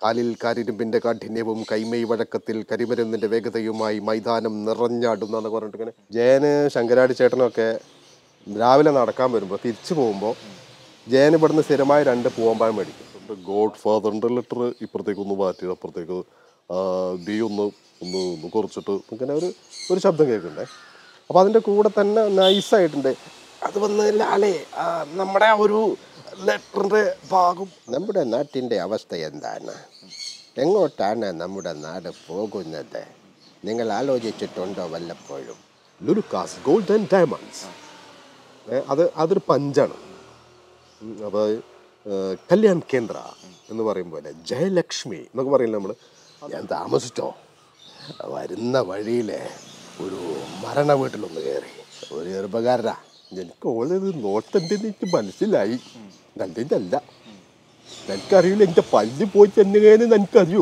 കാലിൽ കാരിരുമ്പിന്റെ കാഠിന്യവും കൈമൈ വഴക്കത്തിൽ കരിമരുന്നിന്റെ വേഗതയുമായി മൈതാനം നിറഞ്ഞാടുന്ന എന്നൊക്കെ പറഞ്ഞിട്ട് ഇങ്ങനെ ജയന് ശങ്കരാടി ചേട്ടനൊക്കെ രാവിലെ നടക്കാൻ വരുമ്പോൾ തിരിച്ചു പോകുമ്പോൾ ജയൻ ഇവിടുന്ന് സ്ഥിരമായി രണ്ട് പൂവമ്പായം മേടിക്കും ഗോഡ് ഫാദറിന്റെ ലെറ്റർ ഇപ്പുറത്തേക്ക് ഒന്ന് മാറ്റി അപ്പുറത്തേക്ക് ഡി ഒന്ന് ഒന്ന് ഒന്ന് കുറച്ചിട്ട് ഇങ്ങനെ ഒരു ഒരു ശബ്ദം കേൾക്കണ്ടേ അപ്പോൾ അതിൻ്റെ കൂടെ തന്നെ നൈസായിട്ടുണ്ട് അത് വന്ന് ലാലേ ആ, നമ്മുടെ ആ ഒരു ലെറ്ററിൻ്റെ ഭാഗം നമ്മുടെ നാട്ടിൻ്റെ അവസ്ഥ എന്താണ് എങ്ങോട്ടാണ് നമ്മുടെ നാട് പോകുന്നത് നിങ്ങൾ ആലോചിച്ചിട്ടുണ്ടോ വല്ലപ്പോഴും ലുലുക്കാസ് ഗോൾഡ് ആൻഡ് ഡയമണ്ട്സ് അത് അതൊരു പഞ്ചാണ് ഉം, അപ്പോൾ ഏഹ്, കല്യാൺ കേന്ദ്ര എന്ന് പറയും പോലെ ജയലക്ഷ്മി എന്നൊക്കെ പറയില്ല നമ്മൾ ഞാൻ താമസിച്ചോ വരുന്ന വഴിയിലെ ഒരു മരണ വീട്ടിലൊന്ന് കയറി ഒരു ചെറുപ്പക്കാരനാ എനിക്ക് ഓളത് നോട്ടെന്തെന്ന് എനിക്ക് മനസ്സിലായി നല്ലതല്ല എനിക്കറിയില്ല എൻ്റെ പല്ല് പോയി ചെന്നുകയെന്ന് എനിക്കറിയൂ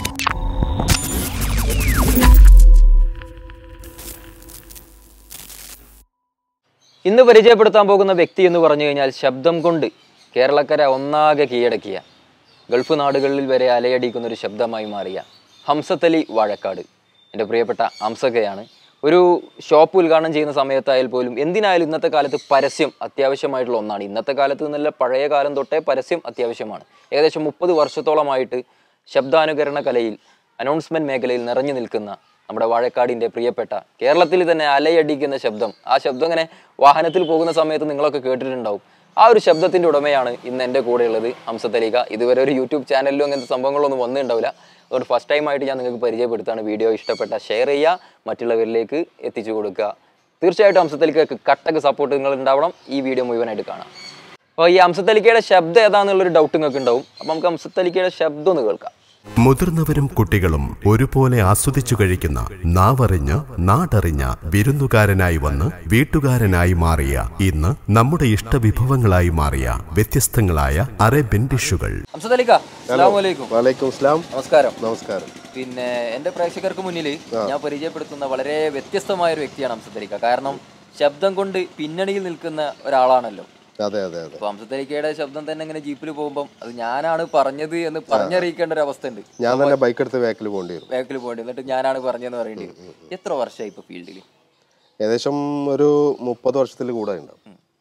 ഇന്ന് പരിചയപ്പെടുത്താൻ പോകുന്ന വ്യക്തി എന്ന് പറഞ്ഞു കഴിഞ്ഞാൽ ശബ്ദം കൊണ്ട് കേരളക്കര ഒന്നാകെ കീഴടക്കിയ ഗൾഫ് നാടുകളിൽ വരെ അലയടിക്കുന്ന ഒരു ശബ്ദമായി മാറിയ ഹംസത്തലി വാഴക്കാട് എൻ്റെ പ്രിയപ്പെട്ട ഹംസക്കയാണ് ഒരു ഷോപ്പ് ഉദ്ഘാടനം ചെയ്യുന്ന സമയത്തായാൽ പോലും എന്തിനായാലും ഇന്നത്തെ കാലത്ത് പരസ്യം അത്യാവശ്യമായിട്ടുള്ള ഒന്നാണ് ഇന്നത്തെ കാലത്ത് നിന്നല്ല പഴയ കാലം തൊട്ടേ പരസ്യം അത്യാവശ്യമാണ് ഏകദേശം മുപ്പത് വർഷത്തോളമായിട്ട് ശബ്ദാനുകരണ കലയിൽ അനൗൺസ്മെന്റ് മേഖലയിൽ നിറഞ്ഞു നിൽക്കുന്ന നമ്മുടെ വാഴക്കാടിന്റെ പ്രിയപ്പെട്ട കേരളത്തിൽ തന്നെ അലയടിക്കുന്ന ശബ്ദം ആ ശബ്ദം ഇങ്ങനെ വാഹനത്തിൽ പോകുന്ന സമയത്ത് നിങ്ങളൊക്കെ കേട്ടിട്ടുണ്ടാവും ആ ഒരു ശബ്ദത്തിന്റെ ഉടമയാണ് ഇന്ന് എൻ്റെ കൂടെയുള്ളത് ഹംസത്തലിക ഇതുവരെ ഒരു യൂട്യൂബ് ചാനലിലും അങ്ങനത്തെ സംഭവങ്ങളൊന്നും വന്നിട്ടുണ്ടാവില്ല അതുകൊണ്ട് ഫസ്റ്റ് ടൈം ആയിട്ട് ഞാൻ നിങ്ങൾക്ക് പരിചയപ്പെടുത്താണ് വീഡിയോ ഇഷ്ടപ്പെട്ട ഷെയർ ചെയ്യുക മറ്റുള്ളവരിലേക്ക് എത്തിച്ചു കൊടുക്കുക തീർച്ചയായിട്ടും ഹംസത്തലിക്കക്ക് കട്ടക്ക് സപ്പോർട്ട് നിങ്ങൾ ഉണ്ടാവണം ഈ വീഡിയോ മുഴുവനായിട്ട് കാണാം അപ്പോൾ ഈ ഹംസത്തലിക്കയുടെ ശബ്ദം ഏതാണെന്നുള്ളൊരു ഡൗട്ട് നിങ്ങൾക്ക് ഉണ്ടാവും അപ്പം നമുക്ക് ഹംസത്തലിക്കയുടെ ശബ്ദം ഒന്ന് കേൾക്കാം മുതിർന്നവരും കുട്ടികളും ഒരുപോലെ ആസ്വദിച്ചു കഴിക്കുന്ന നാവറിഞ്ഞ് നാടറിഞ്ഞ വിരുന്നുകാരനായി വന്ന് വീട്ടുകാരനായി മാറിയ ഇന്ന് നമ്മുടെ ഇഷ്ടവിഭവങ്ങളായി മാറിയ വ്യത്യസ്തങ്ങളായ അറേബ്യൻ ഡിഷുകൾ ഹംസത്തലിക്ക അസ്സാം വലൈക്കും വലൈക്കും സ്ലാം നമസ്കാരം നമസ്കാരം പിന്നെ എൻ്റെ പ്രേക്ഷകർക്ക് മുന്നിൽ ഞാൻ പരിചയപ്പെടുത്തുന്ന വളരെ വ്യത്യസ്തമായ ഒരു വ്യക്തിയാണ് ഹംസത്തലിക്ക കാരണം ശബ്ദം കൊണ്ട് പിന്നണിയിൽ നിൽക്കുന്ന ഒരാളാണല്ലോ അതെ അതെ അതെ അപ്പൊ ഹംസത്തലിക്കയുടെ ശബ്ദം തന്നെ ഇങ്ങനെ ജീപ്പിൽ പോകുമ്പോൾ അത് ഞാനാണ് പറഞ്ഞത് എന്ന് പറഞ്ഞറിയിക്കേണ്ട ഒരു അവസ്ഥ ഉണ്ട് ഞാൻ തന്നെ ബൈക്ക് എടുത്ത് ബാക്കിൽ പോകേണ്ടി വരും ബാക്കിൽ പോകേണ്ടി എന്നിട്ട് ഞാനാണ് പറഞ്ഞതെന്ന് പറയേണ്ടി വരും എത്ര വർഷമായി ഇപ്പൊ ഫീൽഡിൽ ഏകദേശം ഒരു മുപ്പത് വർഷത്തിൽ കൂടെ ഉണ്ടാവും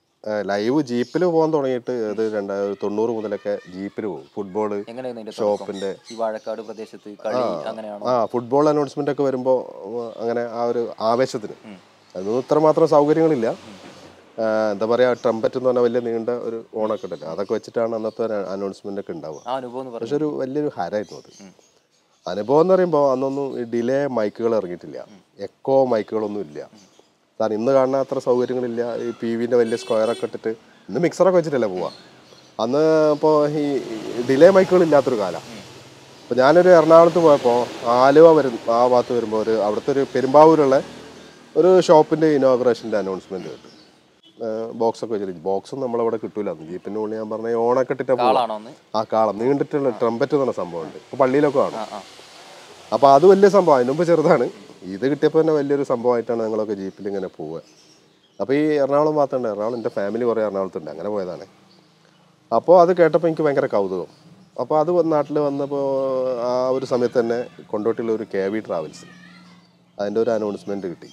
ലൈവ് ജീപ്പിൽ പോകാൻ തുടങ്ങിയിട്ട് അത് രണ്ടായിരത്തി തൊണ്ണൂറ് മുതലൊക്കെ ജീപ്പിൽ പോകും ഫുട്ബോള് എങ്ങനെയായിരുന്നു ഇതിന്റെ ഷോപ്പിന്റെ ഈ വാഴക്കാട് പ്രദേശത്ത് കളി അങ്ങനെയാണോ ആ ഫുട്ബോൾ അനൗൺസ്മെന്റ് ഒക്കെ വരുമ്പോൾ അങ്ങനെ ആ ഒരു ആവേശത്തിന് അതൊന്നും ഇത്രമാത്രം സൗകര്യങ്ങളില്ല ആ, എന്താ പറയാ ട്രംപറ്റ് എന്ന് പറഞ്ഞാൽ വലിയ നീണ്ട ഒരു ഓണൊക്കെ ഉണ്ടല്ലോ അതൊക്കെ വെച്ചിട്ടാണ് അന്നത്തെ അനൗൺസ്മെന്റ് ഒക്കെ ഉണ്ടാവുക ആ അനുഭവം എന്ന് പറഞ്ഞു പക്ഷെ ഒരു വലിയൊരു ഹരായിരുന്നു അത് അനുഭവം എന്ന് പറയുമ്പോൾ അന്നൊന്നും ഈ ഡിലേ മൈക്കുകൾ ഇറങ്ങിയിട്ടില്ല എക്കോ മൈക്കുകളൊന്നും ഇല്ല കാരണം ഇന്ന് കാണുന്ന അത്ര സൗകര്യങ്ങളില്ല ഈ പി വിൻ്റെ വലിയ സ്ക്വയറൊക്കെ ഇട്ടിട്ട് ഇന്ന് മിക്സറൊക്കെ വെച്ചിട്ടല്ലേ പോവാ അന്ന് ഇപ്പോൾ ഈ ഡിലേ മൈക്കുകൾ ഇല്ലാത്തൊരു കാലം അപ്പോൾ ഞാനൊരു എറണാകുളത്ത് പോയപ്പോൾ ആലുവ വരും ആ ഭാഗത്ത് വരുമ്പോൾ ഒരു അവിടുത്തെ ഒരു പെരുമ്പാവൂരുള്ള ഒരു ഷോപ്പിൻ്റെ ഇനോഗ്രേഷൻ്റെ അനൗൺസ്മെൻറ്റ് കിട്ടും ബോക്സ് ഒക്കെ വെച്ചിട്ട് ബോക്സും നമ്മളവിടെ കിട്ടൂല ജീപ്പിൻ്റെ ഉള്ളിൽ ഞാൻ പറഞ്ഞ ഓണൊക്കെ ഇട്ടിട്ടാ പോവാ ആളാണോ ഒന്ന് ആ കാളം നീണ്ടിട്ടുള്ള ട്രംപറ്റ് എന്ന് പറഞ്ഞ സംഭവമുണ്ട് ഇപ്പോൾ പള്ളിയിലൊക്കെ കാണും ആ ആ അപ്പോൾ അത് വലിയ സംഭവം അതിന് മുമ്പ് ചെറുതാണ് ഇത് കിട്ടിയപ്പോൾ തന്നെ വലിയൊരു സംഭവമായിട്ടാണ് ഞങ്ങളൊക്കെ ജീപ്പിൽ ഇങ്ങനെ പോവുക അപ്പോൾ ഈ എറണാകുളം ഭാഗത്തുണ്ട് എറണാകുളം എൻ്റെ ഫാമിലി കുറേ എറണാകുളത്തുണ്ട് അങ്ങനെ പോയതാണ് അപ്പോൾ അത് കേട്ടപ്പോൾ എനിക്ക് ഭയങ്കര കൗതുകം അപ്പോൾ അത് നാട്ടിൽ വന്നപ്പോൾ ആ ഒരു സമയത്ത് തന്നെ കൊണ്ടോട്ടിയുള്ള ഒരു കെ വി ട്രാവൽസ് അതിൻ്റെ ഒരു അനൗൺസ്മെൻറ്റ് കിട്ടി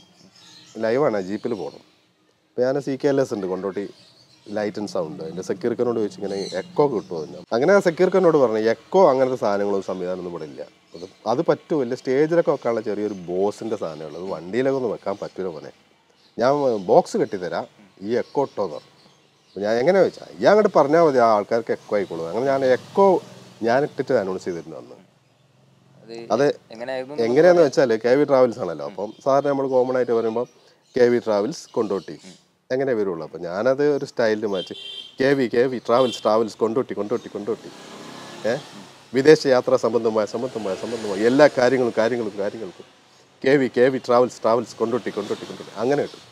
ലൈവാണ് ജീപ്പിൽ പോകണം അപ്പോൾ ഞാൻ സി കെ എൽ എസ് ഉണ്ട് കൊണ്ടോട്ടി ലൈറ്റ് ആൻഡ് സൗണ്ട് അതിൻ്റെ സെക്യൂരിക്കനോട് ചോദിച്ചു ഇങ്ങനെ എക്കോ കിട്ടുമോ എന്ന് അങ്ങനെ സെക്യൂരിക്കനോട് പറഞ്ഞു എക്കോ അങ്ങനത്തെ സാധനങ്ങളും സംവിധാനമൊന്നും ഇവിടെ ഇല്ല അത് അത് പറ്റും വലിയ സ്റ്റേജിലൊക്കെ വെക്കാനുള്ള ചെറിയൊരു ബോസിൻ്റെ സാധനമുള്ളൂ അത് വണ്ടിയിലൊക്കെ ഒന്നും വെക്കാൻ പറ്റൂല പോലെ ഞാൻ ബോക്സ് കെട്ടിത്തരാം ഈ എക്കോ ഇട്ടോ എന്ന് പറഞ്ഞു അപ്പോൾ ഞാൻ എങ്ങനെ വെച്ചാൽ ഈ അങ്ങോട്ട് പറഞ്ഞാൽ മതി ആ ആൾക്കാർക്ക് എക്കോ ആയിക്കോളൂ അങ്ങനെ ഞാൻ എക്കോ ഞാൻ ഇട്ടിട്ട് അനൗൺസ് ചെയ്തിരുന്നു അന്ന് അത് അത് എങ്ങനെയായിരുന്നു എങ്ങനെയാന്ന് വെച്ചാൽ കെ വി ട്രാവൽസ് ആണല്ലോ അപ്പം സാറിന് നമ്മൾ കോമൺ ആയിട്ട് പറയുമ്പോൾ കെ വി ട്രാവൽസ് കൊണ്ടോട്ടി എങ്ങനെ വരുള്ളൂ അപ്പം ഞാനത് ഒരു സ്റ്റൈലിൽ മാറ്റി K V K V travels travels Kondotty Kondotty Kondotty ഏ വിദേശ യാത്രാ സംബന്ധമായ സംബന്ധമായ സംബന്ധമായ എല്ലാ കാര്യങ്ങളും കാര്യങ്ങളും കാര്യങ്ങൾക്കും K V K V travels travels Kondotty Kondotty Kondotty അങ്ങനെ കിട്ടും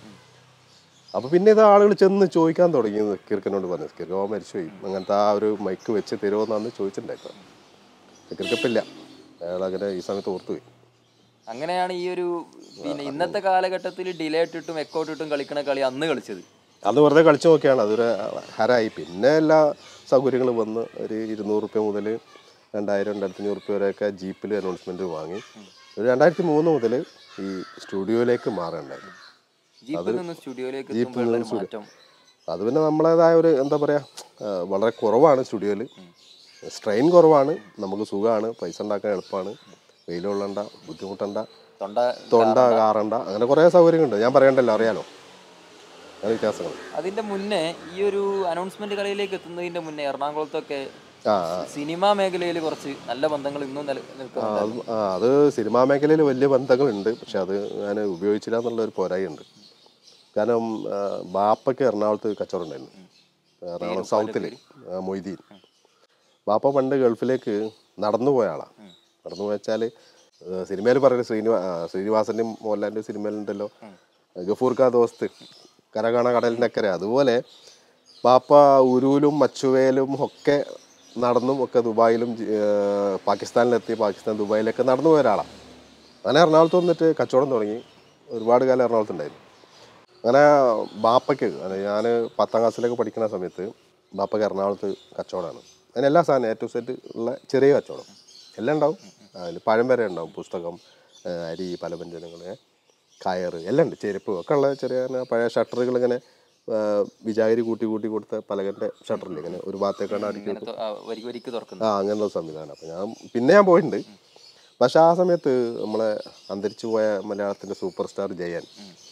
അപ്പോൾ പിന്നെ ഇത് ആളുകൾ ചെന്ന് ചോദിക്കാൻ തുടങ്ങി കിർക്കനോട് പറഞ്ഞു കിർക്ക ഓ മരിച്ചുപോയി അങ്ങനത്തെ ആ ഒരു മൈക്ക് വെച്ച് തരുമോന്നാന്ന് ചോദിച്ചിട്ടുണ്ടായിരുന്നു കിർക്കപ്പില്ല അയാൾ അങ്ങനെ ഈ സമയത്ത് ഓർത്തുപോയി അങ്ങനെയാണ് ഈ ഒരു പിന്നെ ഇന്നത്തെ കാലഘട്ടത്തിൽ ഡിലേ ഇട്ടിട്ടും എക്കോ ഇട്ടിട്ടും കളിക്കണ കളി അന്ന് കളിച്ചത് അത് വെറുതെ കളിച്ചു നോക്കിയാണ് അതൊരു ഹരായി പിന്നെ എല്ലാ സൗകര്യങ്ങളും വന്ന് ഒരു ഇരുന്നൂറ് റുപ്യ മുതൽ രണ്ടായിരം രണ്ടായിരത്തി അഞ്ഞൂറ് റുപ്യ വരെയൊക്കെ ജീപ്പിൽ അനൗൺസ്മെൻറ്റ് വാങ്ങി ഒരു രണ്ടായിരത്തി മൂന്ന് മുതൽ ഈ സ്റ്റുഡിയോയിലേക്ക് മാറേണ്ടായിരുന്നു ജീപ്പിൽ നിന്ന് സ്റ്റുഡിയോയിലേക്ക് എത്തുമ്പോഴുള്ള ഒരു മാറ്റം അത് പിന്നെ നമ്മളേതായ ഒരു എന്താ പറയുക വളരെ കുറവാണ് സ്റ്റുഡിയോയിൽ സ്ട്രെയിൻ കുറവാണ് നമുക്ക് സുഖമാണ് പൈസ ഉണ്ടാക്കാൻ എളുപ്പമാണ് വെയിൽ കൊള്ളണ്ട ബുദ്ധിമുട്ടണ്ട തൊണ്ട തൊണ്ട കാറണ്ട അങ്ങനെ കുറേ സൗകര്യങ്ങളുണ്ട് ഞാൻ പറയണ്ടല്ലോ അറിയാലോ അങ്ങനെ വ്യത്യാസങ്ങൾ അതിന്റെ മുന്നേ ഈ ഒരു അനൗൺസ്മെന്റ് കളിയിലേക്ക് എത്തുന്നതിന്റെ മുന്നേ എറണാകുളത്തൊക്കെ ആ ആ. സിനിമാ മേഖലയിൽ കുറച്ച് നല്ല ബന്ധങ്ങൾ ഇന്നും നില ആ, നിൽക്കുന്നുണ്ട് അത് ആ, അത് സിനിമാ മേഖലയിൽ വലിയ ബന്ധങ്ങളുണ്ട് പക്ഷെ അത് ഞാൻ ഉപയോഗിച്ചില്ല എന്നുള്ള ഒരു പോരായുണ്ട് കാരണം ആ, ബാപ്പയ്ക്ക് എറണാകുളത്ത് കച്ചവടം ഉണ്ടായിരുന്നു എറണാകുളം സൗത്തിൽ മൊയ്തീൻ ബാപ്പ പണ്ട് ഗൾഫിലേക്ക് നടന്നു പോയ ആളാണ് നടന്നു പോയച്ചാൽ സിനിമയിൽ പറയുന്നത് ശ്രീനിവാ ആ, ശ്രീനിവാസൻ്റെയും മോഹൻലാലിൻ്റെ സിനിമയിലുണ്ടല്ലോ ഗഫൂർ കാ ദോസ്ത് കര കാണ കടലിൻ്റെ അക്കരെ അതുപോലെ ബാപ്പ ഉരുവിലും മച്ചുവേലും ഒക്കെ നടന്നും ഒക്കെ ദുബായിലും ജി- ഏർ പാകിസ്ഥാനിലെത്തി പാകിസ്ഥാൻ ദുബായിലൊക്കെ നടന്നു പോയ ഒരാളാണ് അങ്ങനെ എറണാകുളത്ത് വന്നിട്ട് കച്ചവടം തുടങ്ങി ഒരുപാട് കാലം എറണാകുളത്തുണ്ടായിരുന്നു അങ്ങനെ ബാപ്പയ്ക്ക് ഞാൻ പത്താം ക്ലാസ്സിലൊക്കെ പഠിക്കുന്ന സമയത്ത് ബാപ്പയ്ക്ക് എറണാകുളത്ത് കച്ചവടമാണ് അതിന് എല്ലാ സാധനം എ ടു സെറ്റ് ഉള്ള ചെറിയ കച്ചവടം എല്ലാം ഉണ്ടാവും അതിൽ പഴം വരെ ഉണ്ടാവും പുസ്തകം ആ, അരി പലവ്യഞ്ജനങ്ങൾ കയറ് എല്ലാം ഉണ്ട് ചെരുപ്പ് ഒക്കെ ഉള്ള ചെറിയ ഇങ്ങനെ പഴയ ഷട്ടറുകൾ ഇങ്ങനെ ആ, വിജാഗിരി കൂട്ടി കൂട്ടി കൊടുത്ത പലകൻ്റെ ഷട്ടറിൽ ഇങ്ങനെ ഒരു ഭാഗത്തേക്കാണ് അടുക്കി ഇങ്ങനെ തൊ- ആ, വരി വരിക്ക് തുറക്കുന്നത് ആ അങ്ങനെയുള്ള സംവിധാനം അപ്പോൾ ഞാൻ പിന്നെ ഞാൻ പോയിട്ടുണ്ട് പക്ഷെ ആ സമയത്ത് നമ്മളെ അന്തരിച്ചു പോയ മലയാളത്തിൻ്റെ സൂപ്പർ സ്റ്റാർ ജയൻ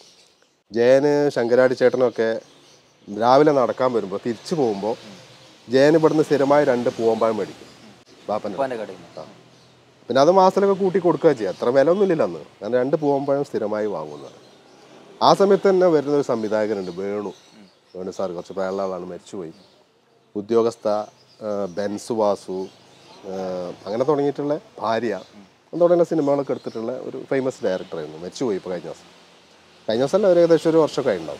ജയന് ശങ്കരാടി ചേട്ടനൊക്കെ രാവിലെ നടക്കാൻ വരുമ്പോൾ തിരിച്ചു പോകുമ്പോൾ ജയൻ ഇവിടുന്ന് സ്ഥിരമായി രണ്ട് പൂവമ്പഴം മേടിക്കും ബാപ്പൻ്റെ ഉപ്പാന്റെ കടയിൽ നിന്ന്. പിന്നെ അത് മാസത്തിലൊക്കെ കൂട്ടി കൊടുക്കുക ചെയ്യുക അത്ര വില ഒന്നുമില്ല അന്ന് ഞാൻ രണ്ട് പൂവമ്പഴം സ്ഥിരമായി വാങ്ങുന്നത് ആ സമയത്ത് തന്നെ വരുന്ന ഒരു സംവിധായകനുണ്ട് വേണു വേണു സാർ കുറച്ച് പ്രായമുള്ള ആളാണ് മരിച്ചുപോയി ഉദ്യോഗസ്ഥ ആ, ബെൻസ് വാസു ആ, അങ്ങനെ തുടങ്ങിയിട്ടുള്ള ഭാര്യ അങ്ങനെ തുടങ്ങിയ സിനിമകളൊക്കെ എടുത്തിട്ടുള്ള ഒരു ഫേമസ് ഡയറക്ടറായിരുന്നു മരിച്ചുപോയി ഇപ്പോൾ കഴിഞ്ഞ ദിവസം കഴിഞ്ഞ ദിവസം അല്ല ഒരു ഏകദേശം ഒരു വർഷമൊക്കെ ഉണ്ടാവും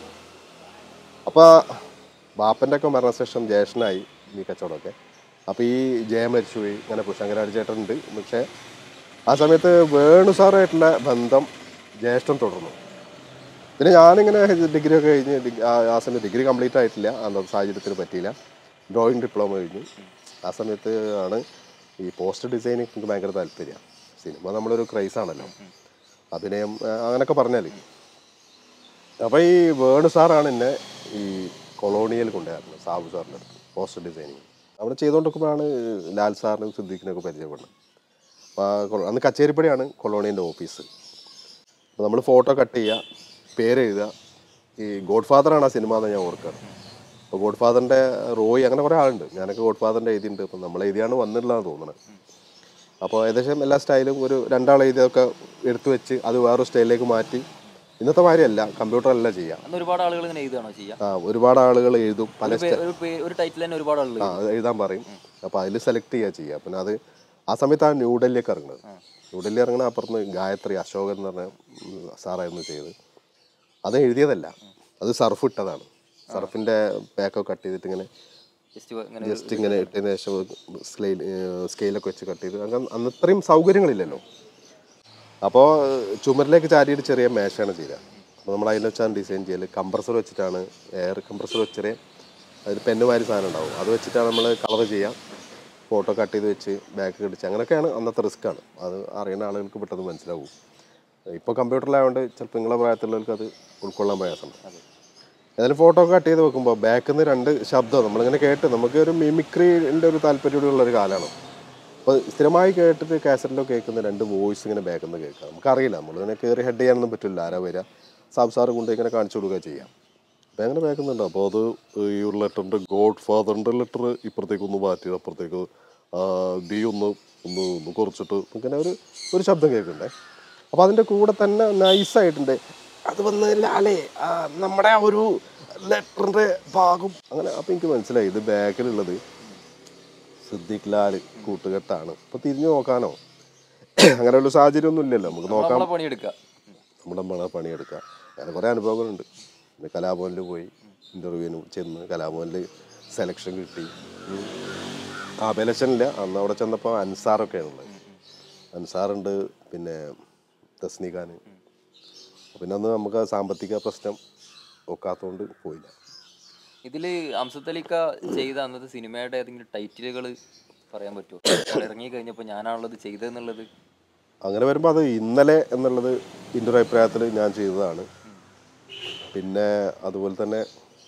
അപ്പോൾ ബാപ്പൻ്റെ ഒക്കെ മരണശേഷം ജ്യേഷ്ഠനായി ഈ കച്ചവടമൊക്കെ അപ്പോൾ ഈ ജയം മരിച്ചുപോയി അങ്ങനെ ശങ്കരാടി ചേട്ടനുണ്ട് പക്ഷേ ആ സമയത്ത് വേണു സാറായിട്ടുള്ള ബന്ധം ജ്യേഷ്ഠൻ തുടർന്നു പിന്നെ ഞാനിങ്ങനെ ഡിഗ്രി ഒക്കെ കഴിഞ്ഞ് ഡിഗ്- ആ ആ സമയത്ത് ഡിഗ്രി കംപ്ലീറ്റ് ആയിട്ടില്ല അന്നത്തെ സാഹചര്യത്തിന് പറ്റിയില്ല ഡ്രോയിങ് ഡിപ്ലോമ കഴിഞ്ഞു ആ സമയത്ത് ആണ് ഈ പോസ്റ്റർ ഡിസൈനിങ് എനിക്ക് ഭയങ്കര താല്പര്യമാണ് സിനിമ നമ്മളൊരു ക്രൈസ് ആണല്ലോ അഭിനയം ആ, അങ്ങനെയൊക്കെ പറഞ്ഞാൽ അപ്പോൾ ഈ വേണു സാറാണ് എന്നെ ഈ കൊളോണിയൽ കൊണ്ടുവരുന്നത് സാബു സാറിൻ്റെ അടുത്ത് പോസ്റ്റർ ഡിസൈനിങ് അവിടെ ചെയ്തുകൊണ്ടിരിക്കുമ്പോഴാണ് ലാൽ സാറിനും സിദ്ദീഖിനൊക്കെ പരിചയപ്പെടുന്നത് അപ്പോൾ ആ കൊ- അന്ന് കച്ചേരിപ്പടിയാണ് കൊളോണിയൻ്റെ ഓഫീസ് അപ്പോൾ നമ്മൾ ഫോട്ടോ കട്ട് ചെയ്യുക പേര് എഴുതുക ഈ ഗോഡ് ഫാദറാണ് ആ സിനിമ എന്ന് ഞാൻ ഓർക്കാറ് അപ്പോൾ ഗോഡ് ഫാദറിൻ്റെ റോയ് അങ്ങനെ കുറേ ആളുണ്ട് ഞാനൊക്കെ ഗോഡ് ഫാദറിൻ്റെ എഴുതിയിട്ടുണ്ട് അപ്പം നമ്മൾ എഴുതിയാണ് വന്നിട്ടുള്ളതെന്ന് തോന്നുന്നത് അപ്പോൾ ഏകദേശം എല്ലാ സ്റ്റൈലും ഒരു രണ്ടാൾ എഴുതിയൊക്കെ എടുത്തു വെച്ച് അത് വേറൊരു സ്റ്റൈലിലേക്ക് മാറ്റി ഇന്നത്തെ മാതിരിയല്ല കമ്പ്യൂട്ടറല്ല ചെയ്യാം അന്ന് ഒരുപാട് ആളുകൾ ഇങ്ങനെ എഴുതുകയാണോ ചെയ്യുക ആ ഒരുപാട് ആളുകൾ എഴുതും പല ഒരു പേ- ഒരു പേ- ഒരു ടൈറ്റിൽ തന്നെ ഒരുപാട് ആളുകൾ ആ അത് എഴുതാൻ പറയും അപ്പോൾ അതിൽ സെലക്ട് ചെയ്യുക ചെയ്യുക പിന്നെ അത് ആ സമയത്താണ് ന്യൂഡൽഹിയൊക്കെ ഇറങ്ങുന്നത് ന്യൂഡൽഹി ഇറങ്ങണ അപ്പുറത്ത് ഗായത്രി അശോകൻ എന്ന് പറഞ്ഞ ഉം, സാറായിരുന്നു ചെയ്തത് അത് എഴുതിയതല്ല അത് സർഫ് ഇട്ടതാണ് സർഫിൻ്റെ പാക്കൊക്കെ കട്ട് ചെയ്തിട്ട് ഇങ്ങനെ ജസ്റ്റ് ഇങ്ങനെ ജസ്റ്റ് ഇങ്ങനെ ഇട്ടതിന് ശേഷം സ്കെയിൽ സ്കെയിലൊക്കെ വെച്ച് കട്ട് ചെയ്ത് അങ്ങനെ അന്ന് ഇത്രയും സൗകര്യങ്ങളില്ലല്ലോ അപ്പോൾ ചുമരിലേക്ക് ചാരിയിട്ട് ചെറിയ മേശയാണ് ചെയ്യുക അപ്പോൾ നമ്മൾ അതിൽ വെച്ചാണ് ഡിസൈൻ ചെയ്യൽ കംപ്രസർ വെച്ചിട്ടാണ് എയർ കംപ്രസർ വെച്ചൊരു അതിൽ പെന്നുമാരി സാധനം ഉണ്ടാവും അത് വെച്ചിട്ടാണ് നമ്മൾ കളർ ചെയ്യുക ഫോട്ടോ കട്ട് ചെയ്ത് വെച്ച് ബാക്ക് കടിച്ച് അങ്ങനെയൊക്കെയാണ് അന്നത്തെ റിസ്ക്കാണ് അത് അറിയുന്ന ആളുകൾക്ക് പെട്ടെന്ന് മനസ്സിലാവും ഇപ്പോൾ കമ്പ്യൂട്ടറിലായതുകൊണ്ട് ചിലപ്പോൾ നിങ്ങളെ പ്രായത്തിലുള്ളവർക്ക് അത് ഉൾക്കൊള്ളാൻ പ്രയാസമുണ്ട് ഏതായാലും ഫോട്ടോ കട്ട് ചെയ്ത് വെക്കുമ്പോൾ ബാക്കിൽ നിന്ന് രണ്ട് ശബ്ദം നമ്മളിങ്ങനെ കേട്ട് നമുക്ക് ഒരു മിമിക്രീൻ്റെ ഒരു താല്പര്യമുള്ള ഒരു കാലമാണ് അപ്പോൾ സ്ഥിരമായി കേട്ടിട്ട് കാസറ്റിലൊക്കെ കേൾക്കുന്ന രണ്ട് വോയിസ് ഇങ്ങനെ ബാക്കിൽ നിന്ന് കേൾക്കാം നമുക്കറിയില്ല നമ്മളിങ്ങനെ കയറി ഹെഡ് ചെയ്യാനൊന്നും പറ്റില്ല ആരാ വരിക സാബ് സാറ് കൊണ്ട് ഇങ്ങനെ കാണിച്ചു കൊടുക്കുക ചെയ്യാം അപ്പോൾ അങ്ങനെ കേൾക്കുന്നുണ്ട് അപ്പോൾ അത് ഈ ഒരു ലെറ്ററിൻ്റെ ഗോഡ് ഫാദറിൻ്റെ ലെറ്റർ ഇപ്പുറത്തേക്ക് ഒന്ന് മാറ്റി അപ്പുറത്തേക്ക് ഡി ഒന്ന് ഒന്ന് ഒന്ന് കുറച്ചിട്ട് ഇങ്ങനെ ഒരു ഒരു ശബ്ദം കേൾക്കണ്ടേ അപ്പോൾ അതിൻ്റെ കൂടെ തന്നെ നൈസായിട്ടുണ്ട് അത് വന്ന് ലാലേ ആ, നമ്മുടെ ആ ഒരു ലെറ്ററിൻ്റെ ഭാഗം അങ്ങനെ അപ്പോൾ എനിക്ക് മനസ്സിലായി ഇത് ബാക്കിലുള്ളത് സിദ്ദിഖ് ലാൽ കൂട്ടുകെട്ടാണ് അപ്പോൾ തിരിഞ്ഞു നോക്കാനോ അങ്ങനെയുള്ള സാഹചര്യം ഒന്നും ഇല്ലല്ലോ നമുക്ക് നോക്കാം നമ്മളെ പണിയെടുക്കുക നമ്മുടെ നമ്മളെ പണിയെടുക്കുക അങ്ങനെ കുറേ അനുഭവങ്ങളുണ്ട് പിന്നെ കലാഭവനിൽ പോയി ഇൻ്റർവ്യൂവിന് ചെന്ന് കലാഭവനിൽ സെലക്ഷൻ കിട്ടി ഉം. ആ ഇലക്ഷനില്ല അന്ന് അവിടെ ചെന്നപ്പോൾ അൻസാറൊക്കെയാണ് ഉള്ളത് അൻസാറുണ്ട് പിന്നെ തസ്നിഖാൻ പിന്നെ അന്ന് നമുക്ക് സാമ്പത്തിക പ്രശ്നം ഒക്കാത്തതുകൊണ്ട് പോയില്ല ഇതില് അംസത്തലിക്ക ചെയ്ത അന്നത്തെ സിനിമയുടെ ഏതെങ്കിലും ടൈറ്റിലുകൾ പറയാൻ പറ്റുമോ ഇറങ്ങി കഴിഞ്ഞപ്പോൾ ഞാനാണുള്ളത് ചെയ്തതെന്നുള്ളത് അങ്ങനെ വരുമ്പോൾ അത് ഇന്നലെ എന്നുള്ളത് എൻ്റെ ഒരു അഭിപ്രായത്തിൽ ഞാൻ ചെയ്തതാണ് പിന്നെ അതുപോലെ തന്നെ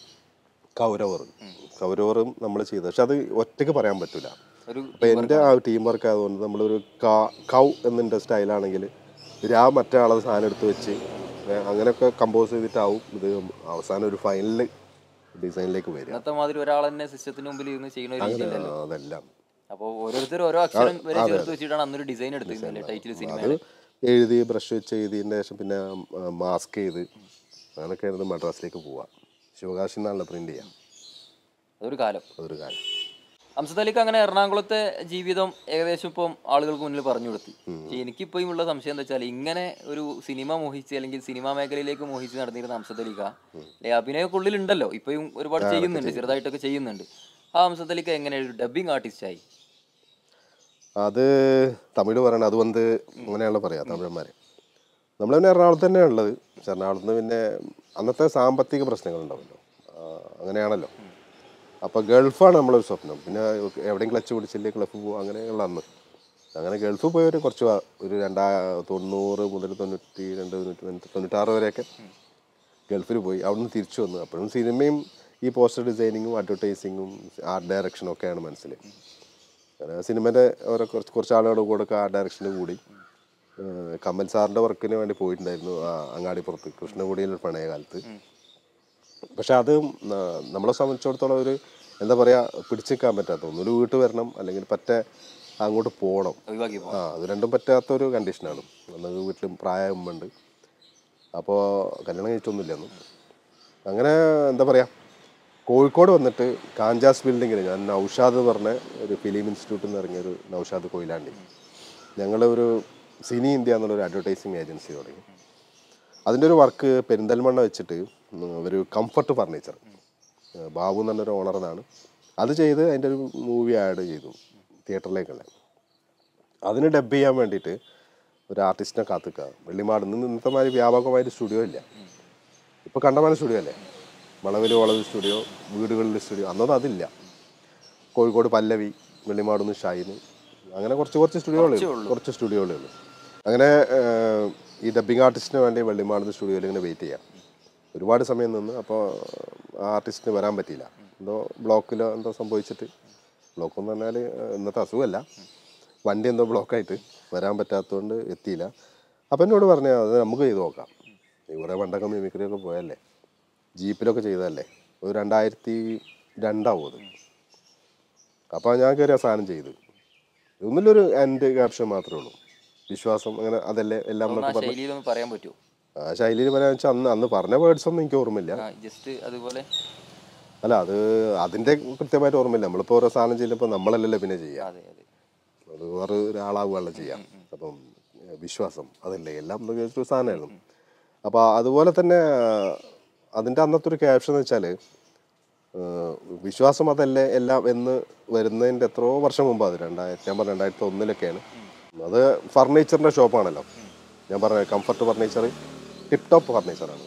കൗരവർ കൗരവറും നമ്മൾ ചെയ്തത് പക്ഷെ അത് ഒറ്റയ്ക്ക് പറയാൻ പറ്റില്ല ഒരു അപ്പം എൻ്റെ ആ ടീം വർക്ക് ആയതുകൊണ്ട് നമ്മളൊരു കാ- കൗ എന്നെ സ്റ്റൈലാണെങ്കിൽ ആ മറ്റേ ആളത് സാധനം എടുത്ത് വെച്ച് ഏ, അങ്ങനെയൊക്കെ കമ്പോസ് ചെയ്തിട്ടാവും ഇത് അവസാനം ഒരു ഫൈനൽ ഡിസൈനിലേക്ക് വരിക ഇന്നത്തെ മാതിരി ഒരാൾ തന്നെ സിസ്റ്റത്തിന് മുമ്പിൽ ഇരുന്ന് ചെയ്യുന്ന ഒരു രീതി അങ്ങനെ അതെല്ലാം അപ്പോൾ ഓരോരുത്തർ ഓരോ അക്ഷരം വരെ ചേർത്ത് വെച്ചിട്ടാണ് അന്നൊരു ഡിസൈൻ എടുത്തിരുന്നില്ലേ ടൈറ്റിൽ അത് സിനിമ എഴുതി ബ്രഷ് വെച്ച് എഴുതിയതിൻ്റെ ശേഷം പിന്നെ മാസ്ക് ചെയ്ത് അങ്ങനെയൊക്കെ ആയിരുന്നു മദ്രാസിലേക്ക് പോവുക ശിവകാശി എന്നാണല്ലോ പ്രിന്റ് ചെയ്യാം അതൊരു കാലം അതൊരു കാര്യം അംസത്തലിക്ക് അങ്ങനെ എറണാകുളത്തെ ജീവിതം ഏകദേശം ഇപ്പം ആളുകൾക്ക് മുന്നിൽ പറഞ്ഞു കൊടുത്തു പക്ഷേ എനിക്കിപ്പോഴും ഉള്ള സംശയം എന്താ വെച്ചാൽ ഇങ്ങനെ ഒരു സിനിമ മോഹിച്ച് അല്ലെങ്കിൽ സിനിമാ മേഖലയിലേക്ക് മോഹിച്ച് നടന്നിരുന്ന അംസത്തലിക്ക അല്ലെ അഭിനയമൊക്കെ ഉള്ളിലുണ്ടല്ലോ ഇപ്പോഴും ഒരുപാട് ചെയ്യുന്നുണ്ട് ചെറുതായിട്ടൊക്കെ ചെയ്യുന്നുണ്ട് ആ അംസത്തലിക്ക എങ്ങനെ ഒരു ഡബിങ് ആർട്ടിസ്റ്റായി അത് തമിഴ് പറയണം അത് വന്ന് അങ്ങനെയാണല്ലോ പറയാ തമിഴന്മാര് നമ്മൾ പിന്നെ എറണാകുളത്ത് തന്നെയാണ് ഉള്ളത് പക്ഷെ എറണാകുളത്ത് നിന്ന് പിന്നെ അന്നത്തെ സാമ്പത്തിക പ്രശ്നങ്ങളുണ്ടാവല്ലോ ആ, അങ്ങനെയാണല്ലോ അപ്പോൾ ഗൾഫാണ് നമ്മളൊരു സ്വപ്നം പിന്നെ എവിടെയും ക്ലച്ച് പിടിച്ചില്ലേ ക്ലഫ് പോകും അങ്ങനെയുള്ള അന്ന് അങ്ങനെ ഗൾഫ് പോയൊരു കുറച്ച് വാ- ഒരു രണ്ടാ തൊണ്ണൂറ് മുതൽ തൊണ്ണൂറ്റി രണ്ട് തൊണ്ണൂറ്റി തൊണ്ണൂറ്റാറ് വരെയൊക്കെ ഗൾഫിൽ പോയി അവിടുന്ന് തിരിച്ചു വന്നു അപ്പോഴും സിനിമയും ഈ പോസ്റ്റർ ഡിസൈനിങ്ങും അഡ്വർടൈസിങ്ങും ആർട്ട് ഡയറക്ഷനും ഒക്കെയാണ് മനസ്സിൽ അങ്ങനെ സിനിമേൻ്റെ ഓരോ കുറച്ച് കുറച്ച് ആളുകളുടെ കൂടെ ഒക്കെ ആ ഡയറക്ഷനിൽ കൂടി ഏഹ് കമൽ സാറിൻ്റെ വർക്കിന് വേണ്ടി പോയിട്ടുണ്ടായിരുന്നു ആ അങ്ങാടിപ്പുറത്ത് കൃഷ്ണകുടിയിൽ പ്രണയകാലത്ത് പക്ഷെ അത് ന- നമ്മളെ സംബന്ധിച്ചിടത്തോളം ഒരു എന്താ പറയുക പിടിച്ചു നിൽക്കാൻ പറ്റാത്ത ഒന്നൊരു വീട്ടിൽ വരണം അല്ലെങ്കിൽ പറ്റ അങ്ങോട്ട് പോകണം ഒഴിവാക്കി പോ ആ അത് രണ്ടും പറ്റാത്തൊരു കണ്ടീഷനാണ് അന്ന് വീട്ടിലും പ്രായ ഉമ്മുണ്ട് അപ്പോൾ കല്യാണം കഴിച്ചൊന്നുമില്ല അന്ന് അങ്ങനെ എന്താ പറയുക കോഴിക്കോട് വന്നിട്ട് കാഞ്ചാസ് ബിൽഡിങ്ങിൽ ഞാൻ നൗഷാദ് എന്ന് പറഞ്ഞ ഒരു ഫിലിം ഇൻസ്റ്റിറ്റ്യൂട്ടിൽ നിന്ന് ഇറങ്ങിയ ഒരു നൗഷാദ് കൊയിലാണ്ടി ഞങ്ങൾ ഒരു സിനി ഇന്ത്യ എന്നുള്ളൊരു അഡ്വർടൈസിങ് ഏജൻസി തുടങ്ങി അതിൻ്റെ ഒരു വർക്ക് പെരിന്തൽമണ്ണ വെച്ചിട്ട് ഉം ഒരു കംഫർട്ട് ഫർണിച്ചർ ബാബു എന്ന് പറഞ്ഞൊരു ഓണറിനാണ് അത് ചെയ്ത് അതിൻ്റെ ഒരു മൂവി ആഡ് ചെയ്തു തിയേറ്ററിലേക്കുള്ള അതിന് ഡബ് ചെയ്യാൻ വേണ്ടിയിട്ട് ഒരു ആർട്ടിസ്റ്റിനെ കാത്തുക്കുക വെള്ളിമാട് നിന്ന് ഇന്നത്തെ മാതിരി വ്യാപകമായൊരു സ്റ്റുഡിയോ ഇല്ല ഇപ്പോൾ കണ്ടമാന സ്റ്റുഡിയോ അല്ലേ വളവിൽ വളവ് സ്റ്റുഡിയോ വീടുകളിൽ സ്റ്റുഡിയോ അന്നൊന്നും അതില്ല കോഴിക്കോട് പല്ലവി വെള്ളിമാടുന്ന് ഷൈന് അങ്ങനെ കുറച്ച് കുറച്ച് സ്റ്റുഡിയോകളേ ഉള്ളൂ കുറച്ച് സ്റ്റുഡിയോകളേ ഉള്ളൂ അങ്ങനെ ഏഹ്, ഈ ഡബ്ബിംഗ് ആർട്ടിസ്റ്റിന് വേണ്ടി വെള്ളിമാടുന്ന് സ്റ്റുഡിയോയിൽ ഇങ്ങനെ വെയിറ്റ് ചെയ്യാം ഒരുപാട് സമയം നിന്ന് അപ്പോൾ ആ ആർട്ടിസ്റ്റിന് വരാൻ പറ്റിയില്ല എന്തോ ബ്ലോക്കിലോ എന്തോ സംഭവിച്ചിട്ട് ബ്ലോക്ക് എന്ന് പറഞ്ഞാൽ ഇന്നത്തെ അസുഖമല്ല വണ്ടി എന്തോ ബ്ലോക്കായിട്ട് വരാൻ പറ്റാത്തതുകൊണ്ട് എത്തിയില്ല അപ്പം എന്നോട് പറഞ്ഞു അത് നമുക്ക് ചെയ്ത് നോക്കാം ഇവിടെ പണ്ടൊക്കെ മിമിക്രിയൊക്കെ പോയല്ലേ ജീപ്പിലൊക്കെ ചെയ്തതല്ലേ ഒരു രണ്ടായിരത്തി രണ്ടാവും അത് അപ്പോൾ ഞാൻ കയറി ആ സാധനം ചെയ്ത് ഒന്നിലൊരു എൻ്റെ ക്യാപ്ഷൻ മാത്രമേ ഉള്ളൂ വിശ്വാസം അങ്ങനെ അതല്ലേ എല്ലാം ആ എന്നൊക്കെ പറഞ്ഞു ശൈലിയിലൊന്ന് പറയാൻ പറ്റുമോ ആ ശൈലിയിൽ പറയാന്ന് വെച്ചാൽ അന്ന് അന്ന് പറഞ്ഞ വേർഡ്സ് ഒന്നും എനിക്ക് ഓർമ്മയില്ല ജസ്റ്റ് അതുപോലെ അല്ല അത് അതിൻ്റെ കൃത്യമായിട്ട് ഓർമ്മയില്ല നമ്മളിപ്പോൾ ഓരോ സാധനം ചെയ്യുമ്പോൾ നമ്മളല്ലല്ലോ പിന്നെ ചെയ്യുക അതെ അതെ അത് വേറെ ഒരാളാവുകയല്ല ചെയ്യാം അപ്പം ഏഹ്, വിശ്വാസം അതല്ലേ എല്ലാം എന്നൊക്കെ ഒരു സാധനമായിരുന്നു അപ്പോൾ അതുപോലെ തന്നെ അതിൻ്റെ അന്നത്തെ ഒരു ക്യാപ്ഷൻ എന്ന് വെച്ചാൽ വിശ്വാസം അതല്ലേ എല്ലാം എന്ന് വരുന്നതിൻ്റെ എത്രയോ വർഷം മുമ്പ് അത് രണ്ടായിരത്തി ഞാൻ പറഞ്ഞ രണ്ടായിരത്തി ഒന്നിലൊക്കെയാണ് അത് ഫർണിച്ചറിൻ്റെ ഷോപ്പാണല്ലോ ഞാൻ പറഞ്ഞ കംഫർട്ട് ഫർണിച്ചർ ടിപ്പ് ടോപ്പ് ഫർണിച്ചറാണ്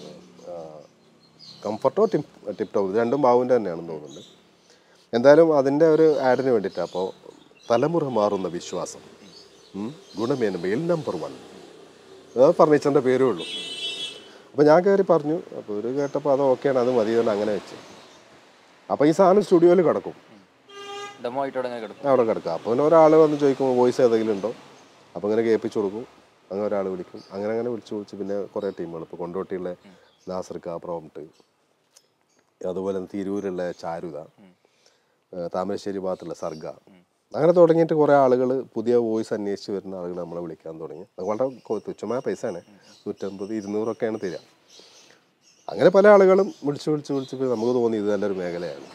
കംഫർട്ടോ ടിപ്പ് ടിപ്പ് ടോപ്പ് ഇത് രണ്ടും ബാബുവിൻ്റെ തന്നെയാണെന്ന് തോന്നുന്നുണ്ട് എന്തായാലും അതിൻ്റെ ഒരു ആഡിന് വേണ്ടിയിട്ടാണ് അപ്പോൾ തലമുറ മാറുന്ന വിശ്വാസം ഉം, ഗുണമേന്മയിൽ നമ്പർ വൺ അത് ഫർണിച്ചറിൻ്റെ പേരേ ഉള്ളൂ അപ്പോൾ ഞാൻ കയറി പറഞ്ഞു അപ്പോൾ ഒരു കേട്ടപ്പോൾ അത് ഓക്കെയാണ് അത് മതി എന്ന് അങ്ങനെ വെച്ച് അപ്പോൾ ഈ സാധനം സ്റ്റുഡിയോയിൽ കിടക്കും ഡെമോ ആയിട്ട് അവിടെ കിടക്കും അവിടെ കിടക്കുക അപ്പോൾ പിന്നെ ഒരാൾ വന്ന് ചോദിക്കുമ്പോൾ വോയിസ് ഏതെങ്കിലും ഉണ്ടോ അപ്പോൾ ഇങ്ങനെ കേൾപ്പിച്ചു കൊടുക്കും അങ്ങനെ ഒരാൾ വിളിക്കും അങ്ങനെ അങ്ങനെ വിളിച്ച് വിളിച്ച് പിന്നെ കുറേ ടീമുകൾ ഇപ്പോൾ കൊണ്ടോട്ടിയുള്ള നാസർക്ക പ്രോംട്ട് അതുപോലെ തന്നെ തിരൂരുള്ള ചാരുത ഏഹ് താമരശ്ശേരി ഭാഗത്തുള്ള സർഗ അങ്ങനെ തുടങ്ങിയിട്ട് കുറേ ആളുകൾ പുതിയ വോയിസ് അന്വേഷിച്ച് വരുന്ന ആളുകൾ നമ്മളെ വിളിക്കാൻ തുടങ്ങി അത് വളരെ കൊ- തുച്ഛമായ പൈസയാണ് നൂറ്റമ്പത് ഇരുന്നൂറൊക്കെയാണ് തരിക അങ്ങനെ പല ആളുകളും വിളിച്ച് വിളിച്ച് വിളിച്ച് നമുക്ക് തോന്നി ഇത് നല്ലൊരു മേഖലയാണ്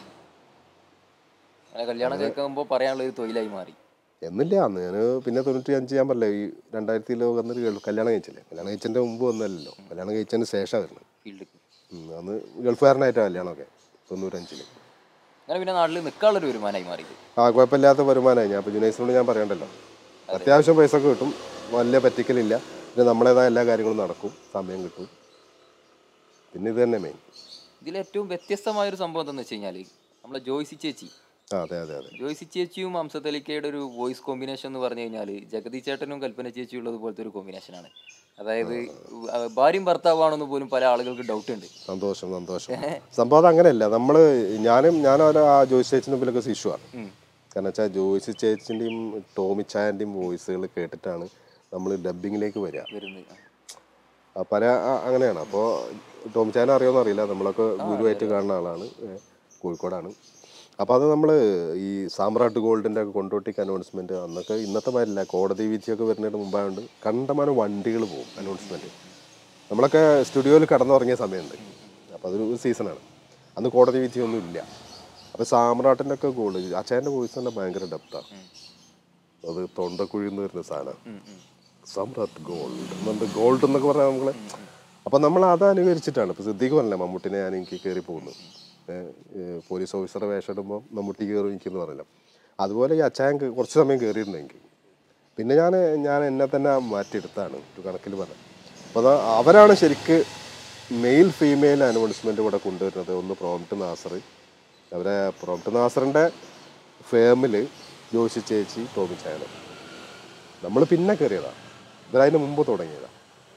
അങ്ങനെ കല്യാണം കേൾക്കുമ്പോൾ പറയാനുള്ള ഒരു തൊഴിലായി മാറി എന്നില്ല അന്ന് ഞാൻ പിന്നെ തൊണ്ണൂറ്റി അഞ്ച് ഞാൻ പറഞ്ഞില്ലേ ഈ രണ്ടായിരത്തിയിൽ വന്നിട്ട് ഗൾഫ് കല്യാണം കഴിച്ചില്ലേ കല്യാണം കഴിച്ചതിൻ്റെ മുമ്പ് വന്നല്ലോ കല്യാണം കഴിച്ചതിന് ശേഷം വരുന്നത് ഫീൽഡിൽ അന്ന് ഗൾഫുകാരനായിട്ടാണ് കല്യാണമൊക്കെ തൊണ്ണൂറ്റഞ്ചിൽ അങ്ങനെ പിന്നെ നാട്ടിൽ നിൽക്കാനുള്ളൊരു വരുമാനമായി മാറി ആ കുഴപ്പമില്ലാത്ത വരുമാനമായി ഞാൻ ഇപ്പോൾ ജുനൈസിനോട് ഞാൻ പറയണ്ടല്ലോ അത്യാവശ്യം പൈസ ഒക്കെ കിട്ടും വലിയ പറ്റിക്കലില്ല പിന്നെ നമ്മളേതായ എല്ലാ കാര്യങ്ങളും നടക്കും സമയം കിട്ടും പിന്നെ ഇത് തന്നെ മെയിൻ ഇതിൽ ഏറ്റവും വ്യത്യസ്തമായ ഒരു സംഭവം എന്താണെന്ന് വെച്ച് കഴിഞ്ഞാൽ നമ്മളെ ജോയ്സി ചേച്ചി ആ, അതെ അതെ അതെ ജോയ്സി ചേച്ചിയും അംസത്തലിക്കയുടെ ഒരു വോയിസ് കോമ്പിനേഷൻ എന്ന് പറഞ്ഞു കഴിഞ്ഞാൽ ജഗതി ചേട്ടനും കൽപ്പന ചേച്ചിയും ഉള്ളത് പോലത്തെ ഒരു കോമ്പിനേഷനാണ് അതായത് ആ, ഭാര്യയും ഭർത്താവാണെന്ന് പോലും പല ആളുകൾക്ക് ഡൗട്ട് ഉണ്ട് സന്തോഷം സന്തോഷം സംഭവം അത് അങ്ങനെയല്ല നമ്മൾ ഞാനും ഞാനും ഒരു ആ ജോയിസ് ചേച്ചിൻ്റെ മുമ്പിലൊക്കെ ശിശുവാണ് ഉം. കാരണം വെച്ചാൽ ജോയിസ് ചേച്ചിൻ്റെയും ടോമിച്ചായൻ്റെയും വോയിസുകൾ കേട്ടിട്ടാണ് നമ്മൾ ഡബ്ബിങ്ങിലേക്ക് വരിക വരുന്നത് ആ, പല ആ- അങ്ങനെയാണ് അപ്പോൾ ടോമിച്ചായനെ അറിയുമെന്ന് അറിയില്ല നമ്മളൊക്കെ ഗുരുവായിട്ട് കാണുന്ന ആളാണ് ഏ, കോഴിക്കോടാണ് അപ്പോൾ അത് നമ്മൾ ഈ സാമ്രാട്ട് ഗോൾഡിൻ്റെ ഒക്കെ കൊണ്ടോട്ടിക്ക് അനൗൺസ്മെൻറ്റ് അന്നൊക്കെ ഇന്നത്തെ മാതിരില്ല കോടതി വിധിയൊക്കെ വരുന്നതിന് മുമ്പായതുകൊണ്ട് കണ്ടമാനം വണ്ടികൾ പോകും അനൗൺസ്മെൻറ്റ് നമ്മളൊക്കെ സ്റ്റുഡിയോയിൽ കടന്നുറങ്ങിയ സമയമുണ്ട് അപ്പോൾ അതൊരു സീസണാണ് അന്ന് കോടതി വിധിയൊന്നും ഇല്ല അപ്പോൾ സാമ്രാട്ടിൻ്റെ ഒക്കെ ഗോൾഡ് അച്ഛൻ്റെ വോയിസ് തന്നെ ഭയങ്കര ഡെപ്താണ് അത് തൊണ്ടക്കുഴി എന്ന് വരുന്ന സാധനം ഉം, ഉം. സമ്രാട്ട് ഗോൾഡ് എന്നുണ്ട് ഗോൾഡ് എന്നൊക്കെ പറഞ്ഞാൽ നമ്മള് അപ്പൊ നമ്മൾ അത് അനുകരിച്ചിട്ടാണ് ഇപ്പൊ സിദ്ദീഖ് പറഞ്ഞില്ല മമ്മൂട്ടിനെ ഞാൻ എനിക്ക് കയറി പോകുന്നു ഏഹ്, ഏഹ്, പോലീസ് ഓഫീസറെ വേഷം ഇടുമ്പോൾ മമ്മൂട്ടി കയറി എനിക്കെന്ന് പറഞ്ഞില്ല അതുപോലെ ഈ അച്ചായൻ ക- കുറച്ച് സമയം കയറിയിരുന്നെങ്കിൽ പിന്നെ ഞാൻ ഞാൻ എന്നെ തന്നെ മാറ്റിയെടുത്താണ് ഒരു കണക്കിൽ പറഞ്ഞത് അപ്പോൾ അത് അവരാണ് ശരിക്ക് മെയിൽ ഫീമെയിൽ അനൗൺസ്മെന്റ് ഇവിടെ കൊണ്ടുവരുന്നത് ഒന്ന് പ്രോംപ്റ്റ് നാസർ അവരെ പ്രോംപ്റ്റ് നാസറിന്റെ ഫേമിൽ ജോഷി ചേച്ചി ടോമി ചായനം നമ്മൾ പിന്നെ കയറിയതാ ഇവരതിന് മുമ്പ് തുടങ്ങിയതാ